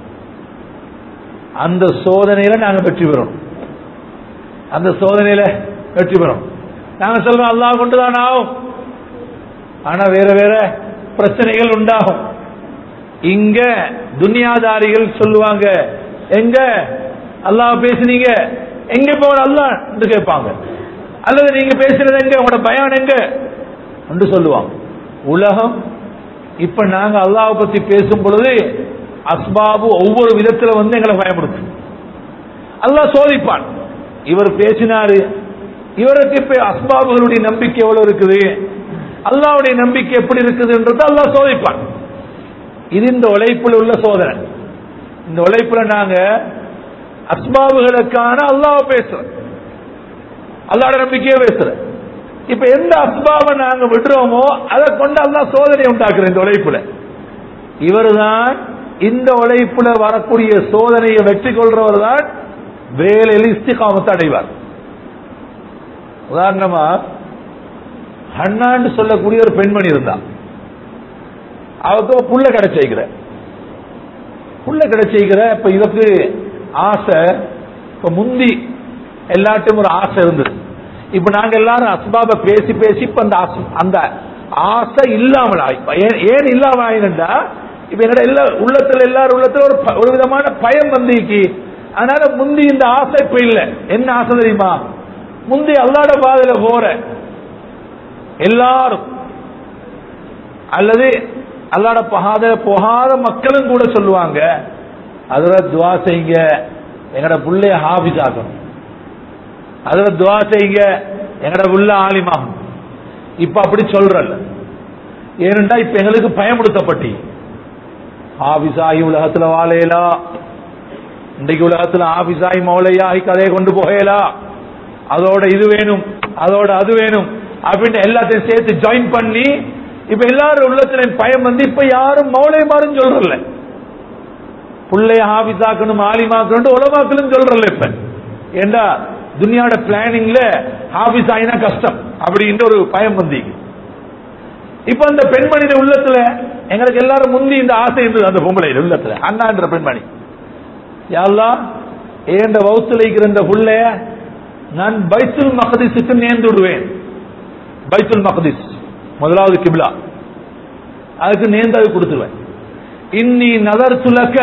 [SPEAKER 1] அந்த சோதனையில நாங்க வெற்றி பெறணும் அந்த சோதனையில வெற்றி பெறணும் நாங்க சொல்றோம் அல்லாஹ் கொண்டுதான் ஆகும் ஆனா வேற வேற பிரச்சனைகள் உண்டாகும் இங்க துனியாதாரிகள் சொல்லுவாங்க எங்க அல்லாஹ் பேசுனீங்க எங்க போற அல்லாஹ் என்று கேட்பாங்க அல்லது நீங்க பேசுறது எங்க உங்களோட பயான் எங்க என்று சொல்லுவாங்க உலகம் இப்ப நாங்க அல்லாஹ் பத்தி பேசும் பொழுது அஸ்பாபு ஒவ்வொரு விதத்துல வந்து எங்களை பயன்படுத்தும் அல்லாஹ் சோதிப்பான் இவர் பேசினாரு இவருக்கு இப்ப அஸ்பாபுகளுடைய நம்பிக்கை எவ்வளவு இருக்குது அல்லாவுடைய நம்பிக்கை எப்படி இருக்குதுன்றது அல்லாஹ் சோதிப்பான் இது இந்த உழைப்புல உள்ள சோதனை இந்த உழைப்புல நாங்க அஸ்பாபுகளுக்கான அல்லாஹ் பேசுறோம் அல்லாட நம்பிக்கையே பேசுறேன் இப்ப எந்த அஸ்பாபை நாங்க விடுறோமோ அதை கொண்டு அல்லாஹ் சோதனை உண்டாக்குற இந்த உழைப்புல இவர்தான் இந்த உழைப்புல வரக்கூடிய சோதனையை வெற்றி கொள்றவர் தான் வேலையில் இஸ்திகாமத்தை அடைவார் உதாரணமா ஹன்னான்னு சொல்லக்கூடிய ஒரு பெண்மணி இருந்தா அவருக்கு ஒரு புள்ள கிடைச்சிக்கிற புள்ள கிடைச்சிக்கிற இப்ப இதுக்கு ஆசை இப்ப முந்தி எல்லாட்டும் ஒரு ஆசை இருந்தது இப்ப நாங்க எல்லாரும் அஸ்பாப பேசி பேசி இப்ப அந்த அஸ்- அந்த ஆசை இல்லாமல் ஆயி ஏன் ஏன் இல்லாமல் ஆயினா இப்ப என்னோட எல்லா உள்ளத்துல எல்லாரும் உள்ளத்துல ஒரு ப- ஒரு விதமான பயம் வந்திக்கு அதனால முந்தி இந்த ஆசை இப்ப இல்ல என்ன ஆசை தெரியுமா முந்தி அல்லாட பாதையில போற எல்லாரும் அல்லது அல்லாட பகாத போகாத மக்களும் கூட சொல்லுவாங்க அதுல துவா செய்யுங்க எங்கட புள்ளைய ஹாபிஸ் ஆகணும் அதுல துவா செய்யுங்க எங்கட புள்ள ஆலிமாகும் இப்ப அப்படி சொல்றல்ல ஏனென்றா இப்ப எங்களுக்கு பயமுடுத்தப்பட்டி ஹாபிஸ் ஆகி உலகத்துல வாழையலா இன்றைக்கு உலகத்துல ஹாபிஸ் ஆகி மௌலையாகி கதையை கொண்டு போகலா அதோட இது வேணும் அதோட அது வேணும் அப்படின்னு எல்லாத்தையும் சேர்த்து ஜாயின் பண்ணி இப்ப எல்லாரும் உள்ளத்துல பயம் வந்து இப்ப யாரும் மௌலை மாறும் சொல்றல புள்ளைய ஹாபிஸாக்கணும் ஆலிமாக்கணும் உலமாக்கணும் சொல்றல இப்ப ஏண்டா துனியாட பிளானிங்ல ஹாபிஸ் ஆயினா கஷ்டம் அப்படின்ற ஒரு பயம் வந்தீங்க இப்ப அந்த பெண்மணியின் உள்ளத்துல எங்களுக்கு எல்லாரும் முந்தி இந்த ஆசை இருந்தது அந்த பொம்பளை உள்ளத்துல அண்ணான்ற பெண்மணி யாழ்லா ஏண்ட வவுத்துல இருக்கிற இந்த புள்ளைய நான் பைத்துல் மகதிஸுக்கு நேர்ந்து விடுவேன் பைத்துல் மகதிஸ் முதலாவது கிப்லா அதுக்கு நேர்ந்தாது கொடுத்துருவேன் இன்னி நதர் துலக்க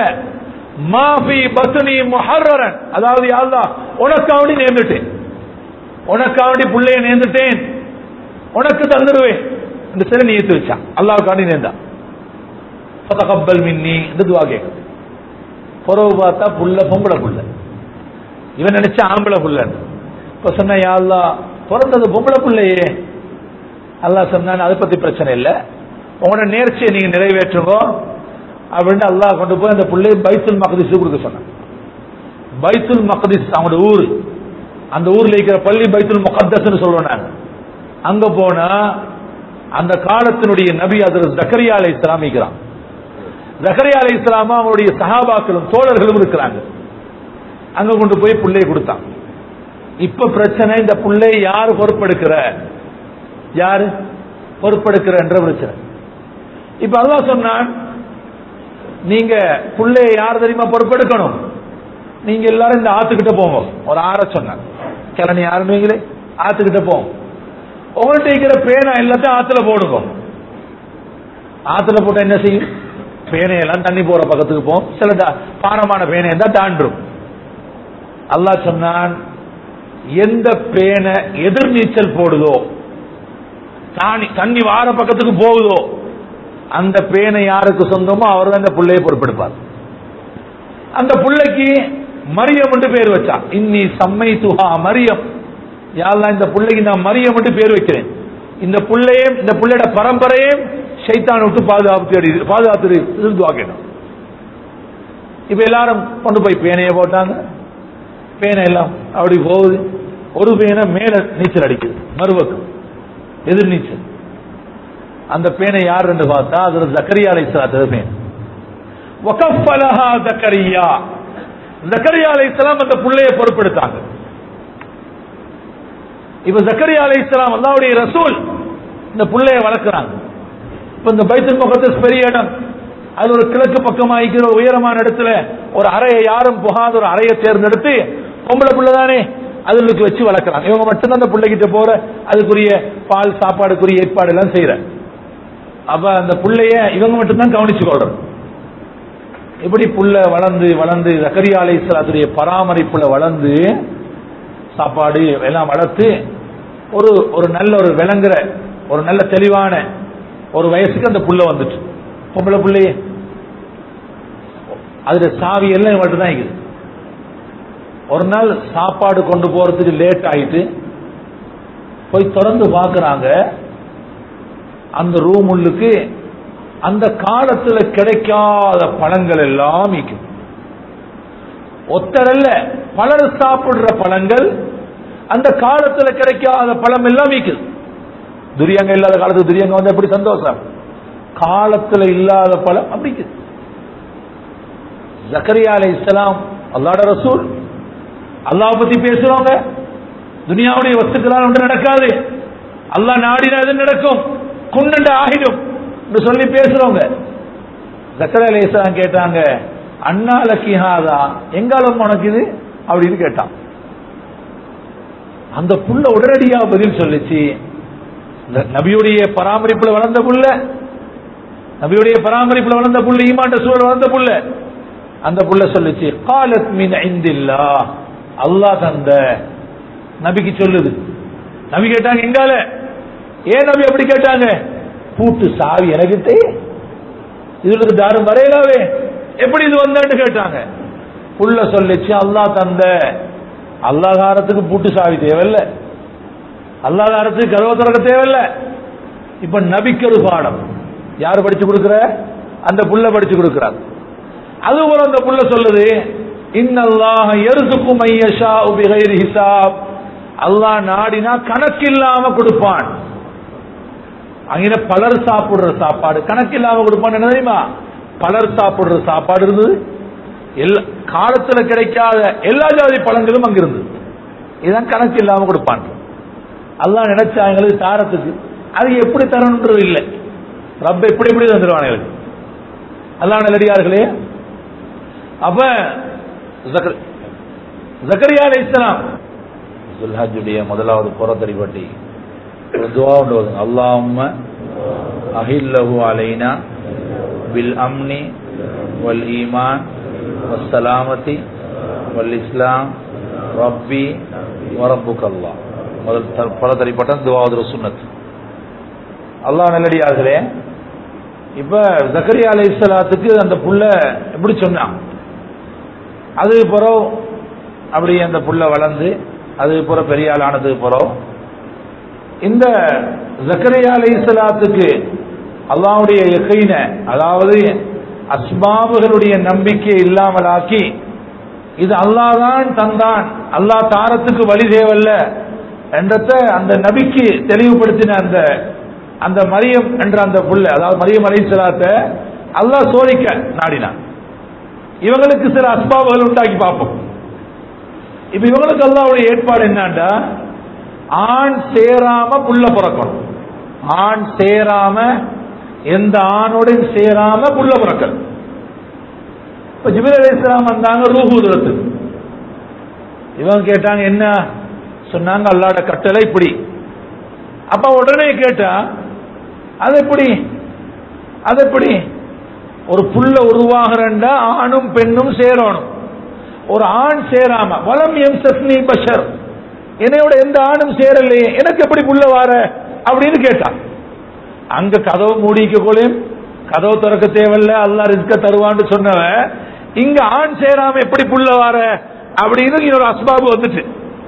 [SPEAKER 1] மாஃபி பசுனி முஹர்ரன் அதாவது யாழ்லா உனக்காவடி நேர்ந்துட்டேன் உனக்காவடி புள்ளைய நேர்ந்துட்டேன் உனக்கு தந்துடுவேன் இந்த சில நீத்து வச்சான் அல்லாவுக்காண்டி நேர்ந்தான் ஃபதகப்பல் மின்னி இந்த துவா கேட்கும் புறவு பார்த்தா புள்ள பொம்பளை புள்ள இவன் நினைச்ச ஆம்பளை புள்ளன்னு இப்ப சொன்ன யா அல்லாஹ் பிறந்தது பொம்பளை புள்ளையே அல்லாஹ் சொன்னான் அதை பத்தி பிரச்சனை இல்லை உங்களோட நேர்ச்சியை நீங்க நிறைவேற்றுங்க அப்படின்னு அல்லாஹ் கொண்டு போய் அந்த பிள்ளையை பைத்துல் மக்திஸ் கொடுக்க சொன்னான் பைத்துல் மக்திஸ் அவங்களோட ஊர் அந்த ஊர்ல இருக்கிற பள்ளி பைத்துல் முகத்தஸ்னு சொல்றோம் நாங்க அங்க போனா அந்த காலத்தினுடைய நபி அதில் ஜக்கரியா அலை இஸ்லாமிக்கிறான் ஜக்கரியா அலை இஸ்லாமா அவருடைய சஹாபாக்களும் தோழர்களும் இருக்கிறாங்க அங்க கொண்டு போய் பிள்ளையை கொடுத்தான் இப்ப பிரச்சனை இந்த பிள்ளை யாரு பொறுப்பெடுக்கிற யாரு பொறுப்பெடுக்கிற என்ற பிரச்சனை இப்ப அல்லாஹ் சொன்னான் நீங்க பிள்ளைய யார் தெரியுமா பொறுப்பெடுக்கணும் நீங்க எல்லாரும் இந்த ஆத்துக்கிட்ட போங்க ஒரு ஆற சொன்னாங்க கிளனி ஆரம்பிங்களே ஆத்துக்கிட்ட போங்க உங்கள்கிட்ட இருக்கிற பேனா எல்லாத்தையும் ஆத்துல போடுங்க ஆத்துல போட்டா என்ன செய்யும் பேனையெல்லாம் தண்ணி போற பக்கத்துக்கு போகும் சில தா- பாரமான பேனை இருந்தா தாண்டும் அல்லாஹ் சொன்னான் எந்த பேனை எதிர்நீச்சல் போடுதோ தானி தண்ணி வார பக்கத்துக்கு போகுதோ அந்த பேனை யாருக்கு சொந்தமோ அவர் தான் அந்த பிள்ளையை பொறுப்பெடுப்பார் அந்த பிள்ளைக்கு மரியம் என்று பேர் வச்சான் இன்னி சம்மை துஹா மரியம் யாரெல்லாம் இந்த பிள்ளைக்கு நான் மரியம் என்று பேர் வைக்கிறேன் இந்த பிள்ளையும் இந்த பிள்ளையோட பரம்பரையும் சைத்தான் விட்டு பாதுகாப்பு தேடி பாதுகாத்து இருந்து வாக்கணும் இப்ப எல்லாரும் கொண்டு போய் பேனையை போட்டாங்க பேனை எல்லாம் அப்படி போகுது ஒரு பேனை மேல நீச்சல் அடிக்குது மறுபக்கம் எதிர் நீச்சல் அந்த பேனை யார் என்று பார்த்தா அதுல ஜக்கரியா அலைசலாத்து பேன் வகஃபலஹா ஜக்கரியா ஜக்கரியா அலைஹிஸ்ஸலாம் அந்த புள்ளைய பொறுப்பெடுத்தாங்க இப்ப ஜக்கரியா அலைஹிஸ்ஸலாம் அல்லாஹ்வுடைய ரசூல் இந்த புள்ளைய வளர்க்கறாங்க இப்ப இந்த பைத்துல் முகத்தஸ் பெரிய இடம் அது ஒரு கிழக்கு பக்கமா இருக்கிற ஒரு உயரமான இடத்துல ஒரு அறையை யாரும் புகாத ஒரு அறையை தேர்ந்தெடுத்து பொம்பளை புள்ள தானே அதுகளுக்கு வச்சு வளர்க்கறாங்க இவங்க மட்டும்தான் அந்த பிள்ளைகிட்ட போற அதுக்குரிய பால் சாப்பாடுக்குரிய ஏற்பாடு எல்லாம் செய்யற அப்ப அந்த புள்ளைய இவங்க மட்டும்தான் கவனிச்சு கொள்றது இப்படி புள்ள வளர்ந்து வளர்ந்து ஜக்கரியா அலைஹிஸ்ஸலாத்துடைய பராமரிப்புல வளர்ந்து சாப்பாடு எல்லாம் வளர்த்து ஒரு ஒரு நல்ல ஒரு விளங்குற ஒரு நல்ல தெளிவான ஒரு வயசுக்கு அந்த புள்ள வந்துட்டு பொம்பளை புள்ளையே அதுல சாவி எல்லாம் இவங்கள்ட்ட தான் இருக்குது ஒரு நாள் சாப்பாடு கொண்டு போறதுக்கு லேட் ஆயிட்டு போய் திறந்து பார்க்கறாங்க அந்த ரூம் உள்ளுக்கு அந்த காலத்துல கிடைக்காத பழங்கள் எல்லாம் இருக்கும் ஒத்தரல்ல பலர் சாப்பிடுற பழங்கள் அந்த காலத்துல கிடைக்காத பழம் எல்லாம் விக்குது துரியங்க இல்லாத காலத்துக்கு துரியங்க வந்து எப்படி சந்தோஷம் காலத்துல இல்லாத பழம் அப்படிக்குது ஜக்கரியா அலை இஸ்லாம் அல்லாட ரசூல் அல்லாஹ் பத்தி பேசுறவங்க துனியாவுடைய வஸ்துக்களால் ஒன்று நடக்காது அல்லாஹ் நாடினா எது நடக்கும் குன்னண்ட ஆகிடும் என்று சொல்லி பேசுறவங்க ஜக்கரியா அலை இஸ்லாம் கேட்டாங்க அண்ணா லக்கிஹாதா எங்காலம் உனக்கு இது அப்படின்னு கேட்டான் அந்த புள்ள உடனடியா பதில் சொல்லிச்சு இந்த நபியுடைய பராமரிப்புல வளர்ந்த புள்ள நபியுடைய பராமரிப்புல வளர்ந்த புள்ள ஈமாண்ட சூழல் வளர்ந்த புள்ள அந்த புள்ள சொல்லுச்சு காலத் மின் ஐந்தில்லா அல்லாஹ் தந்த நபிக்கு சொல்லுது நபி கேட்டாங்க எங்கால ஏன் நபி அப்படி கேட்டாங்க பூட்டு சாவி எனக்கிட்டே இதுக்கு தாரும் வரையலாவே எப்படி இது வந்தேன்னு கேட்டாங்க புள்ள சொல்லிச்சு அல்லாஹ் தந்த அல்லாதாரத்துக்கு பூட்டு சாவி தேவையில்ல அல்லாதாரத்துக்கு கதவை திறக்க தேவையில்ல இப்ப நபிக்கு ஒரு பாடம் யார் படிச்சு கொடுக்கிற அந்த புள்ள படிச்சு கொடுக்கிறார் அது போல அந்த புள்ள சொல்லுது இன்னல்லாஹ எருதுக்கும் ஐயஷா உபிகைர் ஹிசாப் அல்லாஹ் நாடினா கணக்கில்லாம கொடுப்பான் அங்கே பலர் சாப்பிடுற சாப்பாடு கணக்கில்லாம கொடுப்பான் என்ன தெரியுமா பலர் சாப்பிடுற சாப்பாடு இருந்தது எல்லா காலத்துல கிடைக்காத எல்லா ஜாதி பழங்களும் அங்க இருந்தது இதுதான் கணக்கு இல்லாம கொடுப்பான் அல்லாஹ் நினைச்சாங்களுக்கு தாரத்துக்கு அது எப்படி தரணுன்றது இல்லை ரப்ப எப்படி எப்படி தந்துடுவான் எங்களுக்கு அல்லாஹ் நல்லடியார்களே அப்ப ஜக்கர்- ஜக்கரியா அலை இஸ்லாம் துல்ஹாஜுடைய முதலாவது புறத்தடி பட்டி ஒரு துவா உண்டு வருங்க அல்லாஹும்ம அஹில்லஹு அலைனா பில் அம்னி வல் ஈமான் வஸ்ஸலாமதி வல் இஸ்லாம் ரப்பி வரப்புக் அல்லாஹ் முதல் த- புறத்தடி பட்டம் துவாவது சுன்னத் அல்லாஹ் நல்லடியார்களே இப்ப ஜக்கரியா அலைஹிஸ்ஸலாத்துக்கு அந்த புள்ள எப்படி சொன்னான் அது பிறகு அப்படி அந்த புள்ள வளர்ந்து அது பிற பெரிய ஆள் ஆனதுக்கு பிறகு இந்த ஜக்கரியா அலைஹிஸ்ஸலாத்துக்கு அல்லாஹ்வுடைய யகீன அதாவது அஸ்பாபுகளுடைய நம்பிக்கை இல்லாமலாக்கி இது அல்லாஹ் தான் தந்தான் அல்லாஹ் தாரத்துக்கு வழி தேவல்ல என்றத அந்த நபிக்கு தெளிவுபடுத்தின அந்த அந்த மரியம் என்ற அந்த புள்ள அதாவது மரியம் அலைஹிஸ்ஸலாத்தை அல்லாஹ் சோதிக்க நாடினான் இவங்களுக்கு சில அஸ்பாபுகள் உண்டாக்கி பார்ப்போம் இப்ப இவங்களுக்கு அல்லாவுடைய ஏற்பாடு என்னண்டா ஆண் சேராம புள்ள பிறக்கணும் ஆண் சேராம எந்த ஆணோடையும் சேராம புள்ள பிறக்கணும் இப்ப ஜிபிர் அலைஹிஸ்ஸலாம் வந்தாங்க ரூஹூதுரத்துக்கு இவங்க கேட்டாங்க என்ன சொன்னாங்க அல்லாட கட்டளை இப்படி அப்ப உடனே கேட்டா அது எப்படி அது எப்படி ஒரு புள்ள உருவாகிறண்டா ஆணும் பெண்ணும் சேரணும் ஒரு ஆண் சேராம வலம் எம் சஸ்னி பஷர் என்னையோட எந்த ஆணும் சேரலையே எனக்கு எப்படி புள்ள வார அப்படின்னு கேட்டான் அங்க கதவு மூடிக்க கொள்ளையும் கதவு திறக்க தேவையில்ல அல்லா ரிஸ்க தருவான்னு சொன்னவன் இங்க ஆண் சேராம எப்படி புள்ள வார அப்படின்னு இன்னொரு அஸ்பாபு வந்துட்டு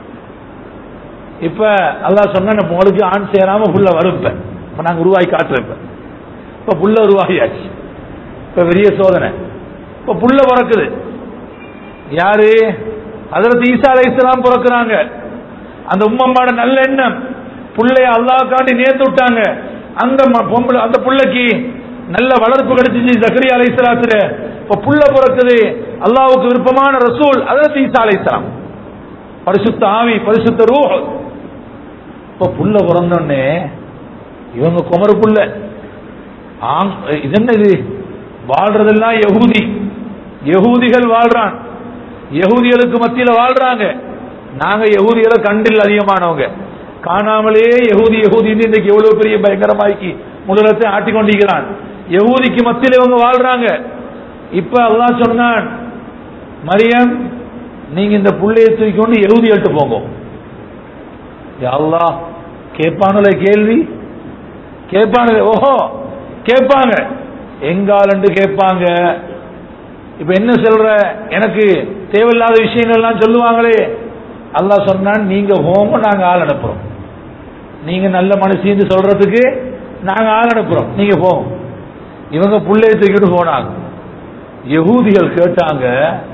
[SPEAKER 1] இப்ப அல்லாஹ் சொன்ன உங்களுக்கு ஆண் சேராம புள்ள வரும் இப்ப இப்ப நாங்க உருவாக்கி காட்டுறோம் இப்ப இப்ப புள்ள உருவாகியாச்சு இப்ப பெரிய சோதனை இப்ப புள்ள பிறக்குது யாரு ஹதரத் ஈசா அலை இஸ்லாம் பிறக்கிறாங்க அந்த உம்மம்மாட நல்ல எண்ணம் புள்ளைய அல்லாஹ்காண்டி நேர்த்து விட்டாங்க அந்த ம- பொம்பளை அந்த புள்ளைக்கு நல்ல வளர்ப்பு கிடைச்சிச்சு ஜக்கரியா அலை இஸ்லாத்துல இப்ப புள்ள பிறக்குது அல்லாஹ்வுக்கு விருப்பமான ரசூல் ஹதரத் ஈசா அலை இஸ்லாம் பரிசுத்த ஆவி பரிசுத்த ரூஹ் இப்ப புள்ள பிறந்தோடனே இவங்க குமர புள்ள ஆம், இது என்ன இது வாழ்றதெல்லாம் யகூதி யகூதிகள் வாழ்றான் யகூதிகளுக்கு மத்தியில வாழ்றாங்க நாங்க யகூதிகளை கண்டில் அதிகமானவங்க காணாமலே யகூதி யகூதின்னு இன்னைக்கு எவ்வளவு பெரிய பயங்கரமாக்கி முழுலத்தை ஆட்டிக் கொண்டிருக்கிறான் யகூதிக்கு மத்தியில இவங்க வாழ்றாங்க இப்ப அல்லாஹ் சொன்னான் மரியம் நீங்க இந்த புள்ளையை தூக்கி கொண்டு யகூதிகள்ட்ட போங்க யா அல்லாஹ் கேட்பானுல கேள்வி கேட்பானுங்க ஓஹோ கேட்பாங்க எங்காலண்டு கேட்பாங்க இப்ப என்ன சொல்ற எனக்கு தேவையில்லாத விஷயங்கள்லாம் சொல்லுவாங்களே அல்லாஹ் சொன்னான் நீங்க போங்க நாங்க ஆள் அனுப்புறோம் நீங்க நல்ல மனுஷன்னு சொல்றதுக்கு நாங்க ஆள் அனுப்புறோம் நீங்க போங்க இவங்க புள்ளைய தூக்கிட்டு போனாங்க யகூதிகள் கேட்டாங்க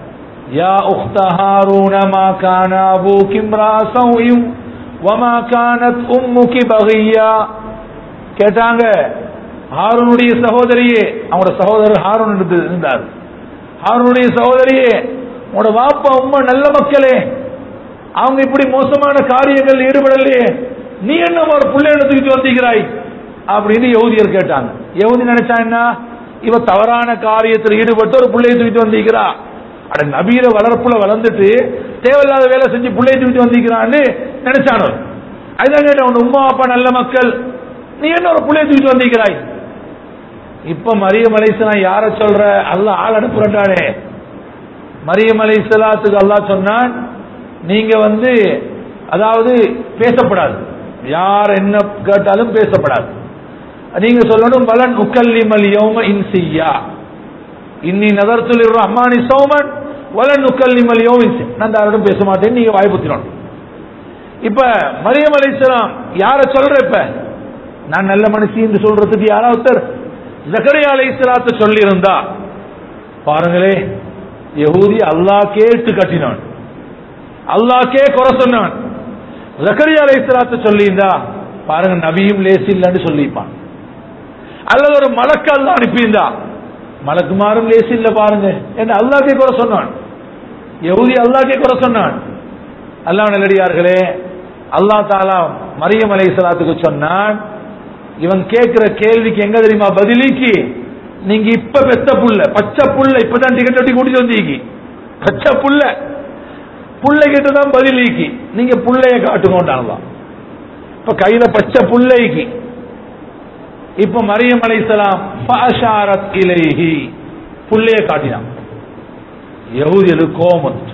[SPEAKER 1] யா உக்த ஹாரூன மா கான அபூகி இம்ரா சௌயும் வமா கானத் உம்முகி பகியா கேட்டாங்க ஹாரூனுடைய சகோதரியே அவங்களோட சகோதரர் ஹாரூன் இருந்து- இருந்தார் ஹாரூனுடைய சகோதரியே உங்களோட வாப்பா உம்மா நல்ல மக்களே அவங்க இப்படி மோசமான காரியங்கள் ஈடுபடலையே நீ என்ன ஒரு பிள்ளை தூக்கிட்டு வந்திருக்கிறாய் அப்படின்னு யகுதியர் கேட்டாங்க யகுதி நினைச்சா என்ன இவ தவறான காரியத்தில் ஈடுபட்டு ஒரு பிள்ளையை தூக்கிட்டு வந்திருக்கிறா அட நபீர வளர்ப்புல வளர்ந்துட்டு தேவையில்லாத வேலை செஞ்சு பிள்ளையை தூக்கிட்டு வந்திருக்கிறான்னு நினைச்சானோ அதுதான் கேட்டேன் உன் உமா அப்பா நல்ல மக்கள் நீ என்ன ஒரு பிள்ளையை தூக்கிட்டு வந்திருக்கிறாய் இப்ப மரியம் அலைசலாம் யார சொல்ற அல்லாஹ் ஆள் அனுப்புறானே மரியம் அலைசலாத்துக்கு அல்லாஹ் சொன்னான் நீங்க வந்து அதாவது பேசப்படாது யார் என்ன கேட்டாலும் பேசப்படாது நீங்க சொல்லணும் பலன் உக்கல்லிமல் யௌம இன்சியா இன்னி நதர்த்துல் ரஹ்மானி சௌமன் வலன் உக்கல்லிமல் யௌம இன்சி நான் யாரோடும் பேச மாட்டேன் நீங்க வாய்ப்புத்தினோம் இப்ப மரியம் அலைசலாம் யார சொல்ற இப்ப நான் நல்ல மனுஷி என்று சொல்றதுக்கு யாராவது ஒருத்தர் ஜக்கரியா அலைஹிஸ்ஸலாத்தை சொல்லி இருந்தா பாருங்களே யகூதி அல்லாஹ் கேட்டு கட்டினான் அல்லாஹ்க்கே குறை சொன்னான் ஜக்கரியா அலைஹிஸ்ஸலாத்தை சொல்லியிருந்தா பாருங்க நபியும் லேசி இல்லைன்னு சொல்லிப்பான் அல்லது ஒரு மலக்கு அல்லாஹ் அனுப்பியிருந்தா மலக்குமாரும் லேசி இல்ல பாருங்க என்று அல்லாஹ்க்கே குறை சொன்னான் யகூதி அல்லாஹ்க்கே குறை சொன்னான் அல்லாஹ் நல்லடியார்களே அல்லாஹ் தாலா மரியம் அலைஹிஸ்ஸலாத்துக்கு சொன்னான் இவன் கேட்கிற கேள்விக்கு எங்க தெரியுமா பதிலிக்கு நீங்க இப்ப பெத்த புள்ள பச்சை புள்ள இப்பதான் டிக்கெட் ஒட்டி கூட்டிட்டு வந்தீங்க பச்சை புள்ள புள்ளை கிட்ட தான் பதிலிக்கு நீங்க புள்ளைய காட்டுங்கோண்டாங்களாம் இப்ப கையில பச்சை புள்ளைக்கு இப்ப மரியம் அலைசலாம் ஃபாஷாரத் இலைஹி புள்ளைய காட்டினான் யஹூதியது கோபம் வந்துச்சு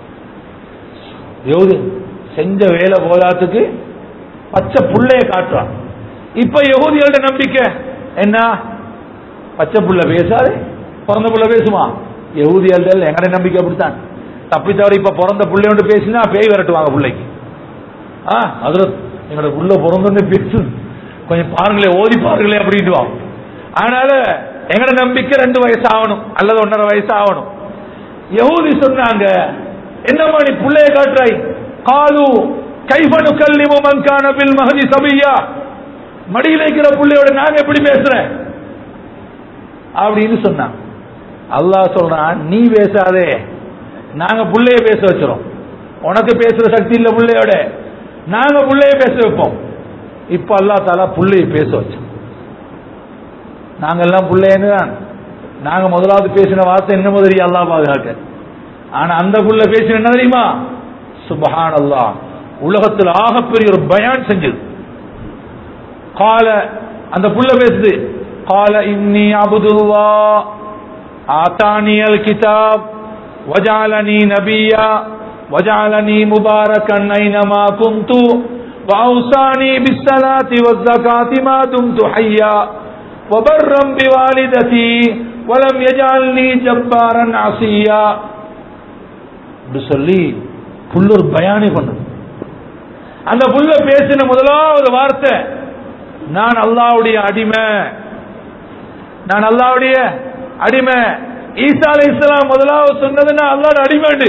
[SPEAKER 1] யஹூதி செஞ்ச வேலை போதாத்துக்கு பச்சை புள்ளைய காட்டுறான் இப்ப யகூதிகள்ட்ட நம்பிக்கை என்ன பச்சை புள்ள பேசாது பிறந்த புள்ள பேசுமா யகூதிகள்ட்ட எங்கட நம்பிக்கை அப்படித்தான் தப்பி தவிர இப்ப பிறந்த புள்ளையோண்டு பேசினா பேய் விரட்டுவாங்க பிள்ளைக்கு ஆ அதுல எங்களோட புள்ள பிறந்தோன்னு பேசு கொஞ்சம் பாருங்களே ஓதி பாருங்களே அப்படின்ட்டு வாங்க அதனால எங்கட நம்பிக்கை ரெண்டு வயசு ஆகணும் அல்லது ஒன்றரை வயசு ஆகணும் யகூதி சொன்னாங்க என்னம்மா நீ புள்ளைய காட்டுறாய் காலு கைபனு கல்லிமு மன்கான பில் மகதி சபியா மடியில் இருக்கிற புள்ளையோட நாங்க எப்படி பேசுறேன் அப்படின்னு சொன்னான் அல்லாஹ் சொல்றான் நீ பேசாதே நாங்க புள்ளைய பேச வச்சிரோம் உனக்கு பேசுற சக்தி இல்ல புள்ளையோட நாங்க புள்ளைய பேச வைப்போம் இப்ப அல்லாஹ் தாலா புள்ளைய பேச வச்சோம் நாங்கெல்லாம் புள்ளையன்னு தான் நாங்க முதலாவது பேசின வார்த்தை என்ன மாதிரி அல்லாஹ் பாதுகாக்க ஆனா அந்த புள்ள பேசின என்ன தெரியுமா சுபஹான் அல்லாஹ் உலகத்தில் ஆகப்பெரிய ஒரு பயான் செஞ்சது கால அந்த புள்ள பேசுது கால இன்னி அபுதுல்லா ஆத்தானியல் கிதாப் வஜாலனி நபியா வஜாலனி முபாரக்கன் ஐனமா குந்து وأوصاني بالصلاة والزكاة ما دمت حيا وبرا بوالدتي ولم يجعلني جبارا عصيا இப்படி சொல்லி புல்லூர் பயானி பண்ணது அந்த புல்ல பேசின முதலாவது வார்த்தை நான் அல்லாவுடைய அடிமை நான் அல்லாவுடைய அடிமை ஈசா அலை இஸ்லாம் முதலாவது சொன்னது நான் அல்லாட அடிமைண்டு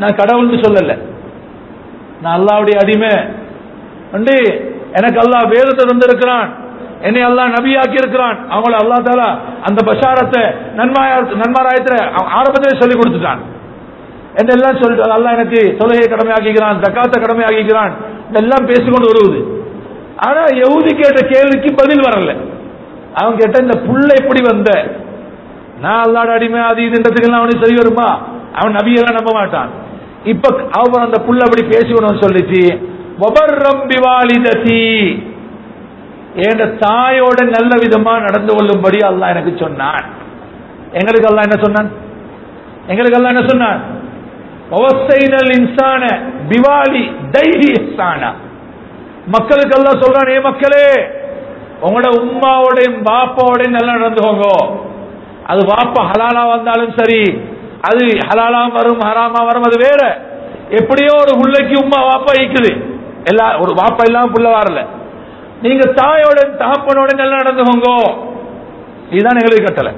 [SPEAKER 1] நான் கடவுள்னு சொல்லல நான் அல்லாவுடைய அடிமை அண்டு எனக்கு அல்லாஹ் வேதத்தை தந்திருக்கிறான் என்னை அல்லாஹ் நபியாக்கி இருக்கிறான் அவங்கள அல்லா தாலா அந்த பஷாரத்தை நன்மாயா நன்மாராயத்துல ஆரம்பத்திலே சொல்லி கொடுத்துட்டான் என்றெல்லாம் சொல்லிட்டு அல்லாஹ் எனக்கு தொழுகையை கடமையாக்கிக்கிறான் தக்காத்த கடமையாக்கிக்கிறான் இதெல்லாம் பேசிக்கொண்டு வருவது ஆனா யகுதி கேட்ட கேள்விக்கு பதில் வரல அவன் கேட்ட இந்த புள்ள எப்படி வந்த நான் அல்லாட அடிமை அது இதுன்றதுக்கெல்லாம் அவனுக்கு சரி வருமா அவன் நபியெல்லாம் நம்ப மாட்டான் இப்ப அவன் அந்த புள்ள அப்படி பேசிக்கணும்னு சொல்லிச்சு வபர்ரம் பிவாலிததி என் தாயோட நல்ல விதமா நடந்து கொள்ளும்படி அல்லாஹ் எனக்கு சொன்னான் எங்களுக்கு அல்லாஹ் என்ன சொன்னான் எங்களுக்கு அல்லாஹ் என்ன சொன்னான் ஒவசைனல் இன்சான பிவாலி தைரி இஹ்சானா மக்களுக்கு எல்லாம் சொல்றான் ஏ மக்களே உங்களோட உம்மாவோடையும் பாப்பாவோடையும் நல்லா நடந்துக்கோங்க அது வாப்பா ஹலாலா வந்தாலும் சரி அது ஹலாலா வரும் ஹராமா வரும் அது வேற எப்படியோ ஒரு புள்ளைக்கு உம்மா வாப்பா ஈக்குது எல்லா ஒரு வாப்பா இல்லாம புள்ள வரல நீங்க தாயோட தகப்பனோட நல்லா நடந்துக்கோங்க இதுதான் எங்களுக்கு கட்டளை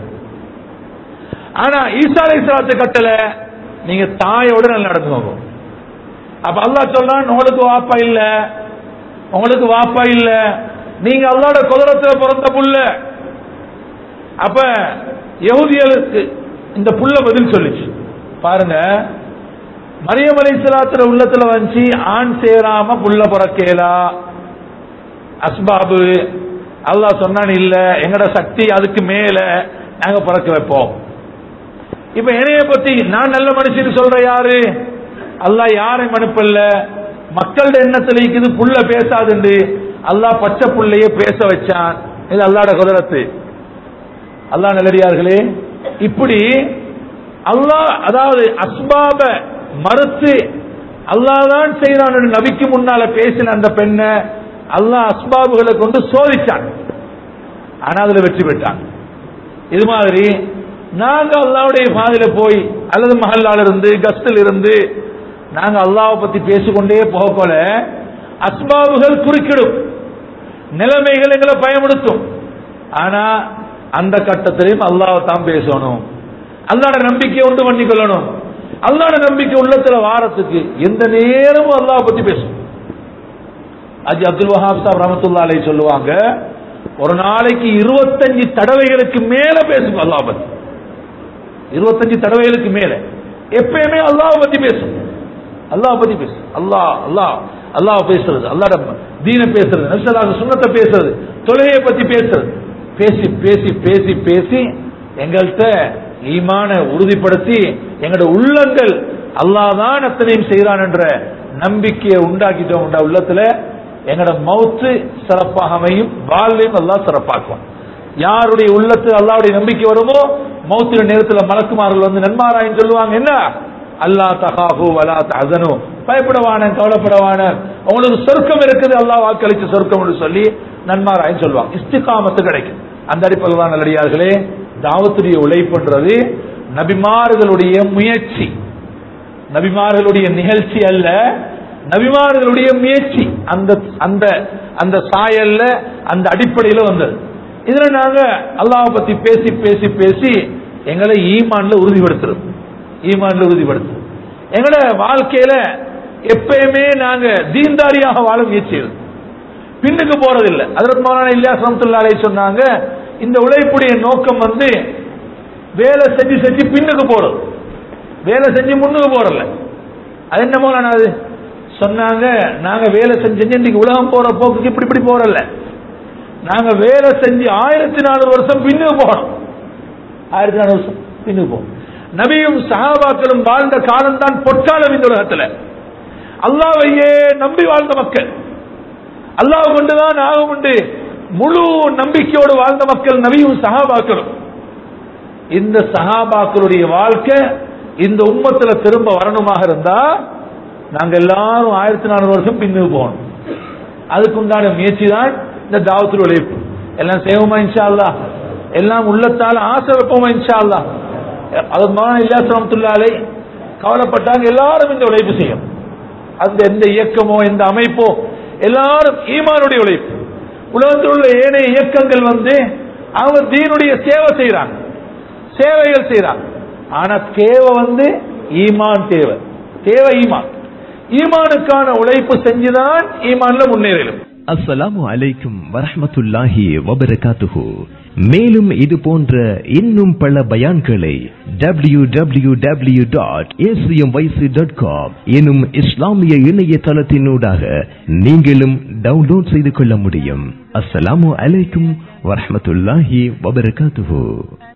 [SPEAKER 1] ஆனா ஈசா அலைஹிஸ்ஸலாத்து கட்டளை நீங்க தாயோட நல்லா நடந்துக்கோங்க அப்ப அல்லாஹ் சொல்றான் உங்களுக்கு வாப்பா இல்ல உங்களுக்கு வாப்பா இல்ல நீங்க அல்லாட குதிரத்துல பிறந்த புள்ள அப்ப யகுதிகளுக்கு இந்த புள்ள பதில் சொல்லிச்சு பாருங்க மரியம் அலைஹிஸ்ஸலாத்துல உள்ளத்துல வந்துச்சு ஆண் சேராம புள்ள பிறக்கேலா அஸ்பாபு அல்லாஹ் சொன்னான் இல்ல எங்கட சக்தி அதுக்கு மேல நாங்க பிறக்க வைப்போம் இப்ப என்னைய பத்தி நான் நல்ல மனுஷன் சொல்ற யாரு அல்லாஹ் யாரையும் அனுப்பல மக்களோட எண்ணத்துல இருக்குது புள்ள பேசாதுண்டு அல்லாஹ் பச்சை புள்ளையே பேச வச்சான் இது அல்லாட குதிரத்து அல்லாஹ் நல்லடியார்களே இப்படி அல்லாஹ் அதாவது அஸ்பாப மறுத்து அல்லாஹ் தான் செய்யறான் நபிக்கு முன்னால பேசின அந்த பெண்ணை அல்லாஹ் அஸ்பாபுகளை கொண்டு சோதிச்சான் ஆனா அதுல வெற்றி பெற்றான் இது மாதிரி நாங்க அல்லாவுடைய பாதையில போய் அல்லது மஹல்லால இருந்து கஸ்டில் இருந்து நாங்க அல்லாவை பத்தி பேசிக்கொண்டே போக போல அஸ்பாபுகள் குறுக்கிடும் நிலைமைகள் எங்களை பயமுடுத்தும் ஆனா அந்த கட்டத்திலையும் அல்லாவை தான் பேசணும் அல்லாட நம்பிக்கையை உண்டு பண்ணி கொள்ளணும் அல்லாட நம்பிக்கை உள்ளத்துல வாரத்துக்கு எந்த நேரமும் அல்லாவை பத்தி பேசணும் அஜி அப்துல் வஹாப் சாப் ரஹமத்துல்லா அலை சொல்லுவாங்க ஒரு நாளைக்கு இருபத்தஞ்சு தடவைகளுக்கு மேல பேசும் அல்லாஹ் பத்தி இருபத்தஞ்சு தடவைகளுக்கு மேல எப்பயுமே அல்லாஹ் பத்தி பேசும் அல்லாஹ் பத்தி பேசு அல்லாஹ் அல்லாஹ் அல்லாஹ் பேசுறது அல்லாட தீன பேசுறது நபிசல்லாஹ் சுண்ணத்தை பேசுறது தொழுகையை பத்தி பேசுறது பேசி பேசி பேசி பேசி எங்கள்கிட்ட ஈமான உறுதிப்படுத்தி எங்களோட உள்ளங்கள் அல்லாஹ் தான் அத்தனையும் செய்கிறான் என்ற நம்பிக்கையை உண்டாக்கிட்டோம் உண்டா உள்ளத்துல எங்களோட மவுத்து சிறப்பாக அமையும் வாழ்வையும் அல்லாஹ் சிறப்பாக்குவான் யாருடைய உள்ளத்தில் அல்லாவுடைய நம்பிக்கை வருமோ மௌத்திர நேரத்தில் மலக்குமார்கள் வந்து நன்மாராயன் சொல்லுவாங்க என்ன அல்லா தகாஹு வலா தஹனு பயப்படவான கவலைப்படவான உங்களுக்கு சொர்க்கம் இருக்குது அல்லாஹ் வாக்களிச்ச சொர்க்கம் என்று சொல்லி நன்மாராயன் சொல்லுவாங்க இஸ்திகாமத்து கிடைக்கும் அந்த அடிப்படையில் தான் நல்லடியார்களே தாவத்துடைய உழைப்புன்றது நபிமார்களுடைய முயற்சி நபிமார்களுடைய நிகழ்ச்சி அல்ல நபிமார்களுடைய முயற்சி அந்த அந்த அந்த சாயல்ல அந்த அடிப்படையில் வந்தது இதுல நாங்க அல்லாஹ் பத்தி பேசி பேசி பேசி எங்களை ஈமான்ல உறுதிப்படுத்துறோம் ஈமான்ல உறுதிப்படுத்துறோம் எங்களோட வாழ்க்கையில எப்பயுமே நாங்க தீன்தாரியாக வாழ முயற்சி பின்னுக்கு போறதில்லை அதற்கு மௌலானா இல்லையா சமத்துல்லாலே சொன்னாங்க இந்த உழைப்புடைய நோக்கம் வந்து வேலை செஞ்சு செஞ்சு பின்னுக்கு போறது வேலை செஞ்சு முன்னுக்கு போறல அது என்ன மௌலானா அது சொன்னாங்க நாங்க வேலை செஞ்சு இன்னைக்கு உலகம் போற போக்குக்கு இப்படி இப்படி போறல நாங்க வேலை செஞ்சு ஆயிரத்தி நானூறு வருஷம் பின்னுக்கு போறோம் ஆயிரத்தி நானூறு வருஷம் பின்னுக்கு போறோம் நபியும் சஹாபாக்களும் வாழ்ந்த காலம் தான் பொற்காலம் இந்த உலகத்துல அல்லாவையே நம்பி வாழ்ந்த மக்கள் அல்லாஹ் கொண்டுதான் ஆகும் உண்டு முழு நம்பிக்கையோடு வாழ்ந்த மக்கள் நபியும் சஹாபாக்களும் இந்த சஹாபாக்களுடைய வாழ்க்கை இந்த உம்மத்துல திரும்ப வரணுமாக இருந்தா நாங்க எல்லாரும் ஆயிரத்தி நானூறு வருஷம் பின்னுக்கு போகணும் அதுக்குண்டான முயற்சி தான் இந்த தாவத்தில் உழைப்பு எல்லாம் செய்வோமா இன்ஷா அல்லா எல்லாம் உள்ளத்தால் ஆசை வைப்போமா இன்ஷா அல்லா அது மகன் இல்லா சமத்துள்ளாலே கவலைப்பட்டாங்க எல்லாரும் இந்த உழைப்பு செய்யும் அந்த எந்த இயக்கமோ எந்த அமைப்போ எல்லாரும் ஈமானுடைய உழைப்பு உலகத்தில் உள்ள ஏனைய இயக்கங்கள் வந்து அவங்க தீனுடைய சேவை செய்யறாங்க சேவைகள் செய்யறாங்க ஆனா தேவை வந்து ஈமான் தேவை தேவை ஈமான் ஈமானுக்கான உழைப்பு செஞ்சுதான் ஈமான்ல முன்னேறலும்
[SPEAKER 3] அஸ்ஸலாமு அலைக்கும் வரஹ்மத்துல்லாஹி வபரகாத்துஹு மேலும் இது போன்ற இன்னும் பல பயான்களை W W W dot dot com எனும் இஸ்லாமிய இணையதளத்தினூடாக நீங்களும் டவுன்லோட் செய்து கொள்ள முடியும் அஸ்ஸலாமு அலைக்கும் வரஹ்மத்துல்லாஹி வபரகாத்துஹு